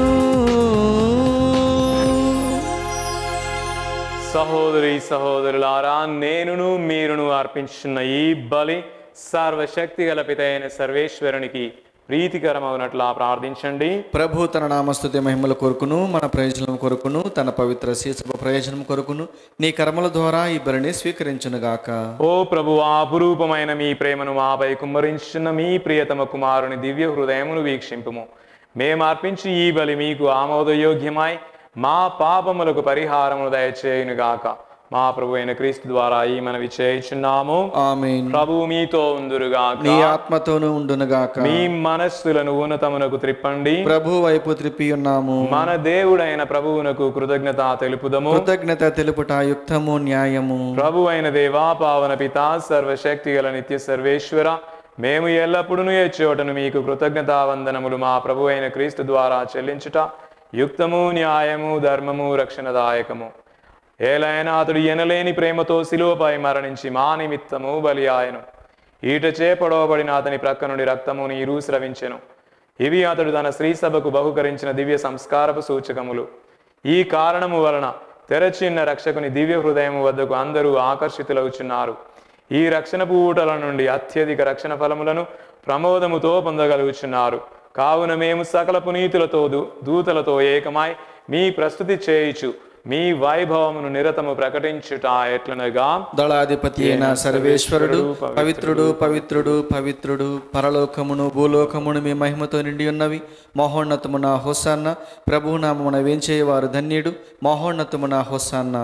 సహోదరి సహోదరులారా నేనును మీరును అర్పించున్న ఈ బలి సర్వశక్తి గల పిత అయిన సర్వేశ్వరునికి ప్రీతికరమవునట్లా ప్రార్థించండి
ప్రభు తన నామస్తుతి మహిమల కొరకును మన ప్రయోజనం కొరకును తన పవిత్ర శీర్షపు ప్రయోజనం కొరకును నీ కర్మల ద్వారా ఈ బలిని స్వీకరించునుగాక
ఓ ప్రభు అపురూపమైన మీ ప్రేమను మాపై కుమ్మరించున్న మీ ప్రియతమ కుమారుని దివ్య హృదయమును వీక్షింపుము మేము అర్పించి ఈ బలి మీకు ఆమోదయోగ్యమై మా పాపములకు పరిహారమును దయచేయునుగాక మా ప్రభు అయిన క్రీస్తు ద్వారా ఈ మనవి చేయుచున్నాము
ఆమేన్
ప్రభు మీతో ఉందురుగాక
నీ ఆత్మతోనూ ఉండునుగాక
మీ మనస్సులను ఉన్నతమునకు త్రిప్పండి
ప్రభు వైపు త్రిప్పి ఉన్నాము
మన దేవుడైన ప్రభువునకు కృతజ్ఞత తెలుపుదము
కృతజ్ఞత తెలుపుట యుక్తము న్యాయము
ప్రభు అయిన దేవా పావన పిత సర్వశక్తి గల నిత్య సర్వేశ్వర మేము ఎల్లప్పుడూ చోటను మీకు కృతజ్ఞతా వందనములు మా ప్రభు అయిన క్రీస్తు ద్వారా చెల్లించుట యుక్తము న్యాయము ధర్మము రక్షణదాయకము ఏలైనా అతడు ఎనలేని ప్రేమతో శిలువపై మరణించి మా నిమిత్తము బలి ఆయను ఈటచే పొడవబడిన అతని ప్రక్క నుండి రక్తము నీరు స్రవించెను ఇవి అతడు తన స్త్రీ సభకు బహుకరించిన దివ్య సంస్కారపు సూచకములు ఈ కారణము వలన తెరచిన్న రక్షకుని దివ్య హృదయము వద్దకు అందరూ ఆకర్షితులవుచున్నారు ఈ రక్షణ పూటల నుండి అత్యధిక రక్షణ ఫలములను ప్రమోదముతో పొందగలుగుచున్నారు కావున మేము సకల పునీతులతో దూ- దూతలతో ఏకమై మీ ప్రస్తుతి చేయుచు మీ వైభవమును నిరతము ప్రకటించుట ఎట్లనగా
దళాధిపతి అయిన సర్వేశ్వరుడు పవిత్రుడు పవిత్రుడు పవిత్రుడు పరలోకమును భూలోకమును మీ మహిమతో నిండి ఉన్నవి మహోన్నతమున హోసాన్న ప్రభునామమున వేంచేవారు ధన్యుడు మహోన్నతమున హోసాన్న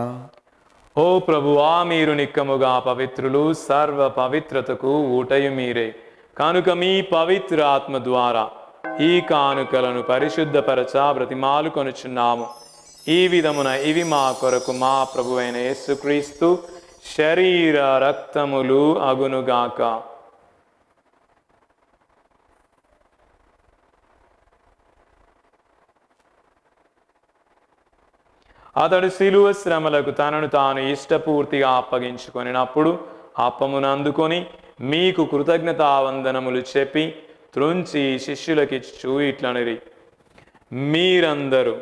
ఓ ప్రభువా మీరు నిక్కముగా పవిత్రులు సర్వ పవిత్రతకు ఊటయు మీరే కనుక మీ పవిత్ర ఆత్మ ద్వారా ఈ కానుకలను పరిశుద్ధపరచ బ్రతిమాలు కొనుచున్నాము ఈ విధమున ఇవి మా కొరకు మా ప్రభు అయిన యేసుక్రీస్తు శరీర రక్తములు అగునుగాక అతడు శిలువ శ్రమలకు తనను తాను ఇష్టపూర్తిగా అప్పగించుకొనినప్పుడు అప్పమును అందుకొని మీకు కృతజ్ఞతావందనములు చెప్పి త్రుంచి శిష్యులకిచ్చు ఇట్లనిరి మీరందరూ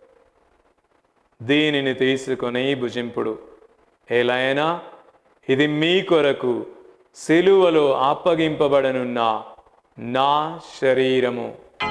దీనిని తీసుకొని భుజింపుడు ఎలైనా ఇది మీ కొరకు సిలువలో అప్పగింపబడనున్న నా శరీరము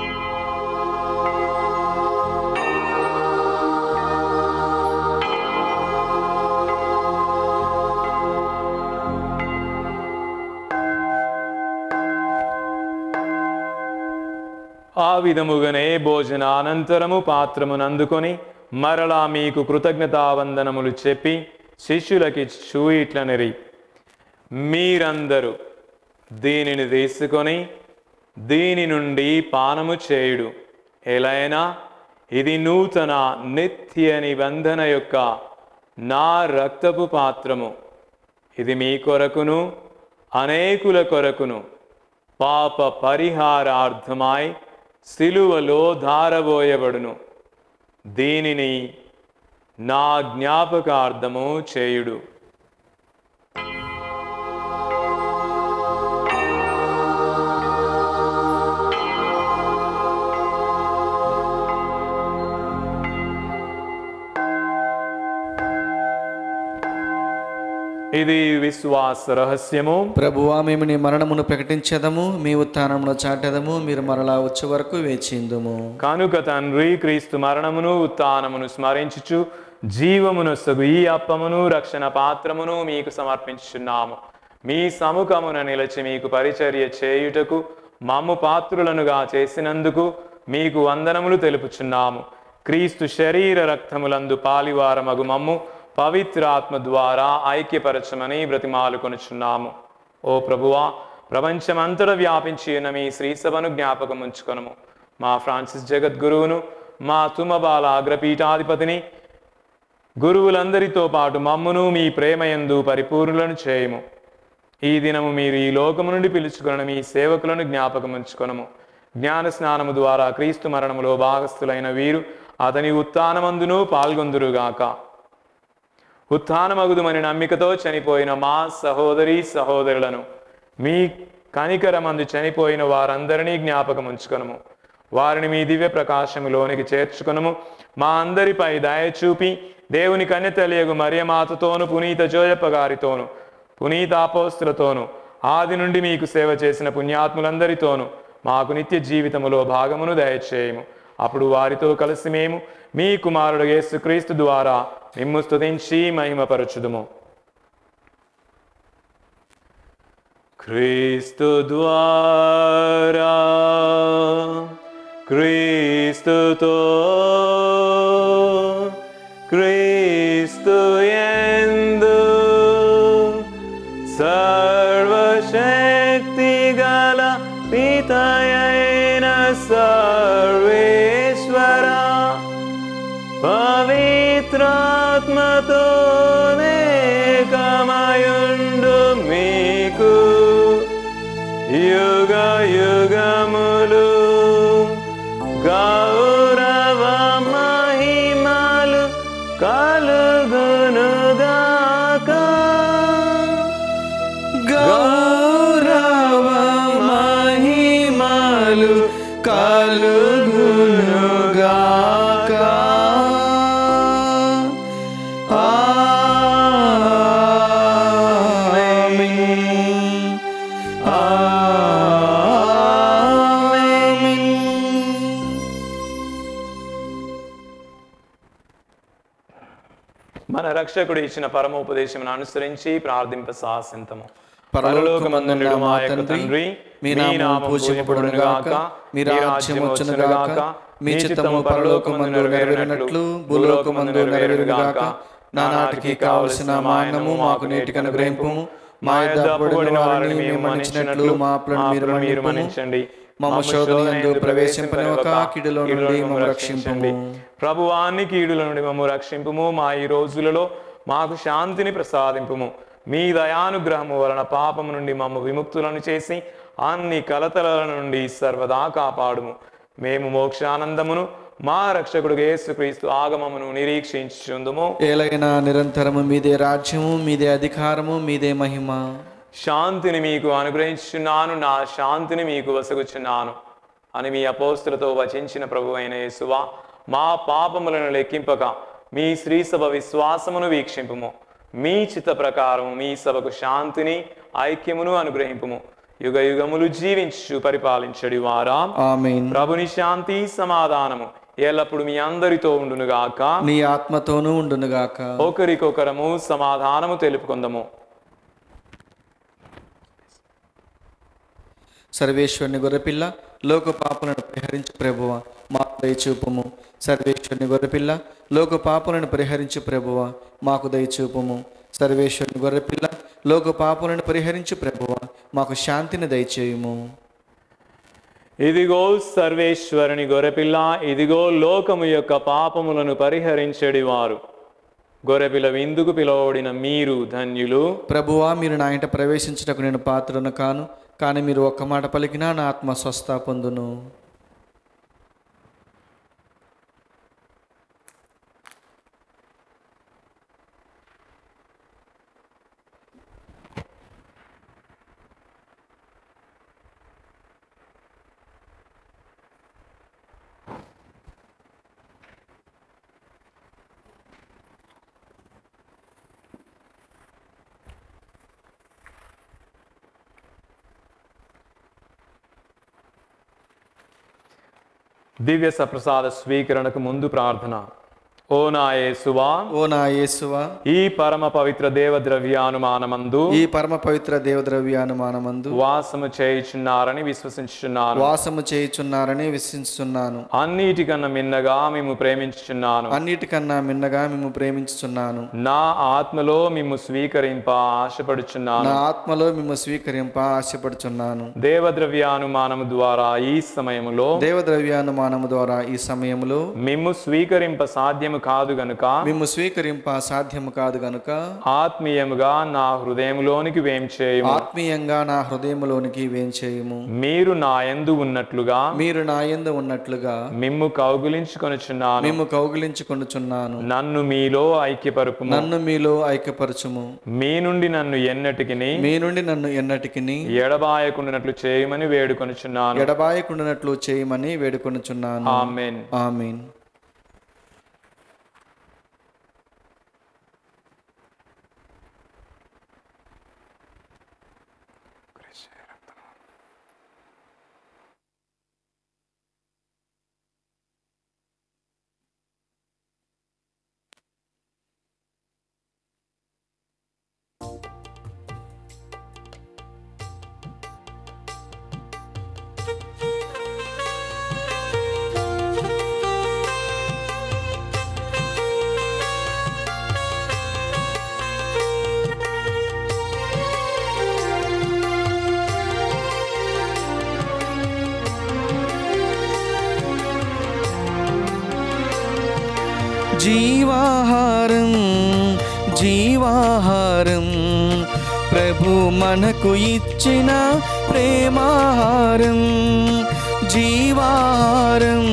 ఆ విధముగానే భోజనానంతరము పాత్రమును అందుకొని మరలా మీకు కృతజ్ఞతావందనములు చెప్పి శిష్యులకి చూయిట్లనిరి మీరందరూ దీనిని తీసుకొని దీని నుండి పానము చేయుడు ఎలైనా ఇది నూతన నిత్య నిబంధన యొక్క నా రక్తపు పాత్రము ఇది మీ కొరకును అనేకుల కొరకును పాప పరిహారార్థమై సిలువలో ధారబోయబడును దీనిని నా జ్ఞాపకార్థము చేయుడు ఇది విశ్వాస రహస్యము
ప్రభువా మేము నీ మరణమును ప్రకటించదము మీ ఉత్థానమును చాటెదము మీరు మరలా వచ్చే వరకు వేచిందుము
కనుక తండ్రి క్రీస్తు మరణమును ఉత్థానమును స్మరించుచు జీవమును సగు ఈ అప్పమును రక్షణ పాత్రమును మీకు సమర్పించుచున్నాము మీ సముఖమున నిలిచి మీకు పరిచర్య చేయుటకు మమ్ము పాత్రులనుగా చేసినందుకు మీకు వందనములు తెలుపుచున్నాము క్రీస్తు శరీర రక్తములందు పాలివారమగు మమ్ము పవిత్రాత్మ ద్వారా ఐక్యపరచమని బ్రతిమాలు కొనుచున్నాము ఓ ప్రభువా ప్రపంచమంతట వ్యాపించి ఉన్న మీ శ్రీసభను జ్ఞాపకం ఉంచుకొనము మా ఫ్రాన్సిస్ జగద్గురువును మా తుమ్మబాల అగ్రపీఠాధిపతిని గురువులందరితో పాటు మమ్మును మీ ప్రేమయందు పరిపూర్ణులను చేయము ఈ దినము మీరు ఈ లోకము నుండి పిలుచుకున్న మీ సేవకులను జ్ఞాపకం ఉంచుకొనము జ్ఞాన స్నానము ద్వారా క్రీస్తు మరణములో భాగస్థులైన వీరు అతని ఉత్థానమందును పాల్గొందురుగాక ఉత్థానమగుదుమని నమ్మికతో చనిపోయిన మా సహోదరి సహోదరులను మీ కనికరమందు చనిపోయిన వారందరినీ జ్ఞాపకం ఉంచుకొనము వారిని మీ దివ్య ప్రకాశములోనికి చేర్చుకొనము మా అందరిపై దయ చూపి దేవుని కన్య తెలియగు మరియమాతతోను పునీత జోయప్ప గారితోను పునీతాపోస్తులతోను ఆది నుండి మీకు సేవ చేసిన పుణ్యాత్ములందరితోను మాకు నిత్య జీవితములో భాగమును దయచేయము అప్పుడు వారితో కలిసి మేము మీ కుమారుడు యేసుక్రీస్తు ద్వారా మిమ్ము స్తుతించి మహిమపరచుదుము క్రీస్తు ద్వారా క్రీస్తుతో క్రీస్తు యందు సర్వశక్తి గల పితయైన సర్వేశ్వర పవిత్రాత్మతో కమయుండు మీకు యుగ యుగములు గౌరవ మహిమలు కలుగునుగాక
గౌరవ మహిమలు కలుగునుగాక ఆమేన్. ఆమేన్.
మన రక్షకుడు ఇచ్చిన పరమోపదేశమును అనుసరించి ప్రార్థింప సాసింతము
పరలోకమందుండు మా తండ్రి మీ నామం పూజింపబడునుగాక మీ రాజ్యం వచ్చునుగాక మీ చిత్తము పరలోకమందు నెరవేరినట్లు భూలోకమందు నెరవేరుగాక నానాటికి కావలసిన మా అన్నము మాకు నేటికి అనుగ్రహింపుము మా యొద్ద అప్పుబడిన వారిని మేము మన్నించినట్లు మా అప్పులను మీరు మన్నించండి మమ్మ శోధన యందు ప్రవేశింపనివ్వక కిడులో నుండి మమ్మ రక్షింపము
ప్రభువాన్ని కీడుల నుండి మమ్ము రక్షింపుము మా ఈ రోజులలో మాకు శాంతిని ప్రసాదింపుము మీ దయానుగ్రహము వలన పాపము నుండి మమ్ము విముక్తులను చేసి అన్ని కలతల నుండి సర్వదా కాపాడుము మేము మోక్షానందమును మా రక్షకుడు యేసుక్రీస్తు ఆగమమును నిరీక్షించుచుందుము
ఏలైనా నిరంతరము మీదే రాజ్యము మీదే అధికారము మీదే మహిమ
శాంతిని మీకు అనుగ్రహించుచున్నాను నా శాంతిని మీకు వసగుచున్నాను అని మీ అపోస్తులతో వచించిన ప్రభు అయిన యేసువా మా పాపములను లెక్కింపక మీ శ్రీ సభ విశ్వాసమును వీక్షింపుము మీ చిత్త ప్రకారము మీ సభకు శాంతిని ఐక్యమును అనుగ్రహింపుము యుగ యుగములు జీవించు పరిపాలించడి వారా
ఆమేన్
ప్రభుని శాంతి సమాధానము ఎల్లప్పుడు మీ అందరితో ఉండునుగాక
నీ ఆత్మతోనూ ఉండునుగాక
ఒకరికొకరము సమాధానము తెలుపుకుందము
సర్వేశ్వరుని గొర్రెపిల్ల లోక పాపలను పరిహరించు ప్రభువ మాకు దయచూపము సర్వేశ్వరుని గొర్రెపిల్ల లోక పాపలను పరిహరించు ప్రభువ మాకు దయచూపము సర్వేశ్వరుని గొర్రెపిల్ల లోక పాపలను పరిహరించు ప్రభువ మాకు శాంతిని దయచేయుము
ఇదిగో సర్వేశ్వరుని గొర్రెపిల్ల ఇదిగో లోకము యొక్క పాపములను పరిహరించడి వారు గొర్రెపిల్ల విందుకు పిలువబడిన మీరు ధన్యులు
ప్రభువా మీరు నా ఇంట ప్రవేశించుటకు నేను పాత్రను కాను కానీ మీరు ఒక్క మాట పలికినా నా ఆత్మ స్వస్థ పొందును
దివ్య సప్రసాద స్వీకరణకు ముందు ప్రార్థన ఓ నా యేసువా
ఓ నా యేసువా
ఈ పరమ పవిత్ర దేవ ద్రవ్యానుమానమందు
ఈ పరమ పవిత్ర దేవద్రవ్యానుమానమందు
వాసము చేయుచున్నారని విశ్వసించుచున్నాను
వాసము చేయుచున్నారని విశ్వసిస్తున్నాను
అన్నిటికన్నా మిన్నగా మేము ప్రేమించుచున్నాను
అన్నిటికన్నా మిన్నగా మేము ప్రేమించుచున్నాను
నా ఆత్మలో మేము స్వీకరింప ఆశపడుచున్నాను
నా ఆత్మలో మేము స్వీకరింప ఆశపడుచున్నాను
దేవద్రవ్యానుమానము ద్వారా ఈ సమయములో
దేవద్రవ్యానుమానము ద్వారా ఈ సమయంలో
మిమ్ము స్వీకరింప సాధ్యము కాదు గనుక
మేము స్వీకరింప సాధ్యము కాదు గనుక
ఆత్మీయముగా నా హృదయంలోనికి వేం చేయము
ఆత్మీయంగా నా హృదయములోనికి వేం చేయము
మీరు నా యందు ఉన్నట్లుగా
మీరు నా యందు ఉన్నట్లుగా
మిమ్ము కౌగులించుకొనుచున్నాను
మేము కౌగిలించుకొనుచున్నాను
నన్ను మీలో ఐక్యపరుపుము
నన్ను మీలో ఐక్యపరచుము
మీ నుండి నన్ను ఎన్నటికి
మీ నుండి నన్ను ఎన్నటికిని
ఎడబాయకుండానట్లు చేయమని వేడుకొనుచున్నాను
ఎడబాయకుండానట్లు చేయమని వేడుకొనుచున్నాను
ఆమెన్
ఆమీన్ జీవాహారం జీవాహారం ప్రభు మనకు ఇచ్చిన ప్రేమాహారం జీవాహారం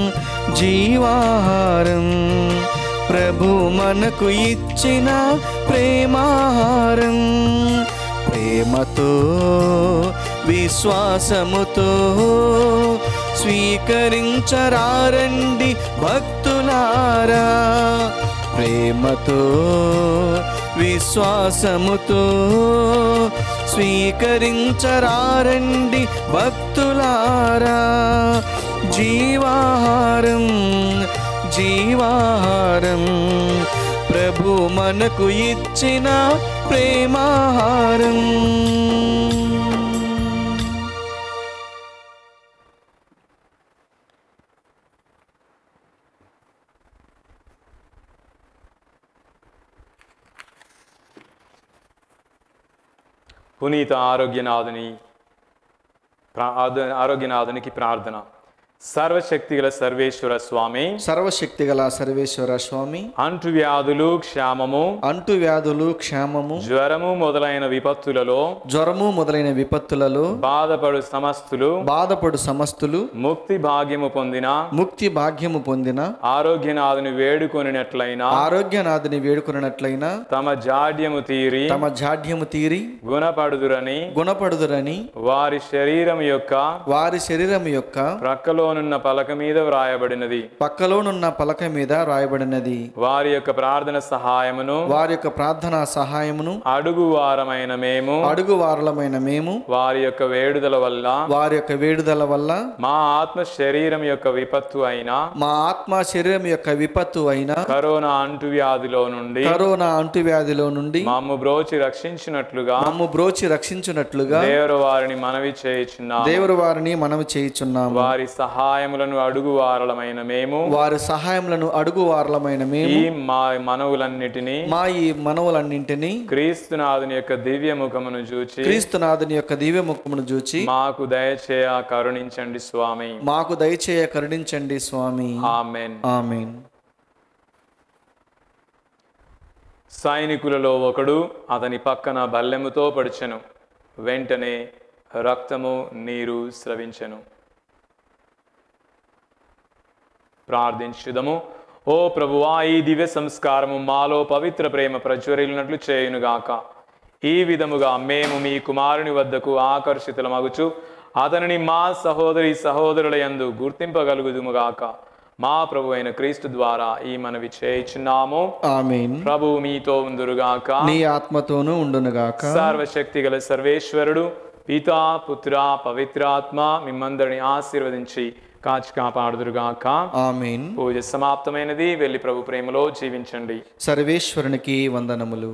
జీవాహారం ప్రభు మనకు ఇచ్చిన ప్రేమాహారం ప్రేమతో విశ్వాసముతో స్వీకరించరారండి భక్తులారా ప్రేమతో విశ్వాసముతో స్వీకరించరారండి భక్తులారా జీవాహారం జీవాహారం ప్రభు మనకు ఇచ్చిన ప్రేమాహారం
పునీత ఆరోగ్యనాథుని ప్రా- ఆద- ఆరోగ్యనాథునికి ప్రార్థన సర్వశక్తిగల సర్వేశ్వర స్వామి
సర్వశక్తిగల సర్వేశ్వర స్వామి
అంటువ్యాధులు క్షామము
అంటు వ్యాధులు క్షేమము
జ్వరము మొదలైన విపత్తులలో
జ్వరము మొదలైన విపత్తులలో
బాధపడు సమస్తులు
బాధపడు సమస్తులు
ముక్తి భాగ్యము పొందిన
ముక్తి భాగ్యము పొందిన
ఆరోగ్యనాథుని వేడుకొనినట్లయినా
ఆరోగ్యనాథుని వేడుకున్నట్లయిన
తమ జాడ్యము తీరి
తమ జాడ్యము తీరి
గుణపడుదురని
గుణపడుదురని
వారి శరీరం యొక్క
వారి శరీరం యొక్క
ప్రక్కలోనున్న పలక మీద వ్రాయబడినది
పక్కలోనున్న పలక మీద రాయబడినది
వారి యొక్క ప్రార్థన సహాయమును
వారి యొక్క ప్రార్థనా సహాయమును
అడుగు వారమైన మేము
అడుగు వారలమైన మేము
వారి యొక్క వేడుదల వల్ల
వారి యొక్క వేడుదల వల్ల
మా ఆత్మ శరీరం యొక్క విపత్తు అయిన
మా ఆత్మ శరీరం యొక్క విపత్తు అయిన
కరోనా అంటువ్యాధిలో నుండి
కరోనా అంటువ్యాధిలో నుండి
మాము బ్రోచి రక్షించినట్లుగా
మమ్ము బ్రోచి రక్షించున్నట్లుగా
దేవుడు వారిని మనవి చేయుచున్నాము
దేవుడు వారిని మనము చేయుచున్నాము
వారి సహాయములను అడుగు వారలమైన మేము
వారి సహాయములను అడుగు వారలమైన మేము
ఈ మా మనవులన్నిటినీ
మా ఈ మనవులన్నింటినీ
క్రీస్తునాథుని యొక్క దివ్య ముఖమును చూచి
క్రీస్తునాథుని యొక్క దివ్య ముఖమును చూచి
మాకు దయచేయ కరుణించండి స్వామి
మాకు దయచేయ కరుణించండి స్వామి
ఆమెన్
ఆమేన్
సైనికులలో ఒకడు అతని పక్కన బల్లెముతో పడిచెను వెంటనే రక్తము నీరు స్రవించెను ప్రార్థించుదము ఓ ప్రభువా ఈ దివ్య సంస్కారము మాలో పవిత్ర ప్రేమ ప్రజ్వరిల్లినట్లు చేయునుగాక ఈ విధముగా మేము మీ కుమారుని వద్దకు ఆకర్షితులమగుచు అతనిని మా సహోదరి సహోదరుల యందు గుర్తింపగలుగుదుముగాక మా ప్రభు అయిన క్రీస్తు ద్వారా ఈ మనవి చేయుచున్నాము
ఆమేన్
ప్రభు మీతో ఉందురుగాక
నీ ఆత్మతోనూ ఉండునుగాక
సర్వశక్తి గల సర్వేశ్వరుడు పితా పుత్ర పవిత్రాత్మ మిమ్మందరిని ఆశీర్వదించి కాచి కాపాడుదురుగాక
ఆమేన్
పూజ సమాప్తమైనది వెళ్ళి ప్రభు ప్రేమలో జీవించండి
సర్వేశ్వరునికి వందనములు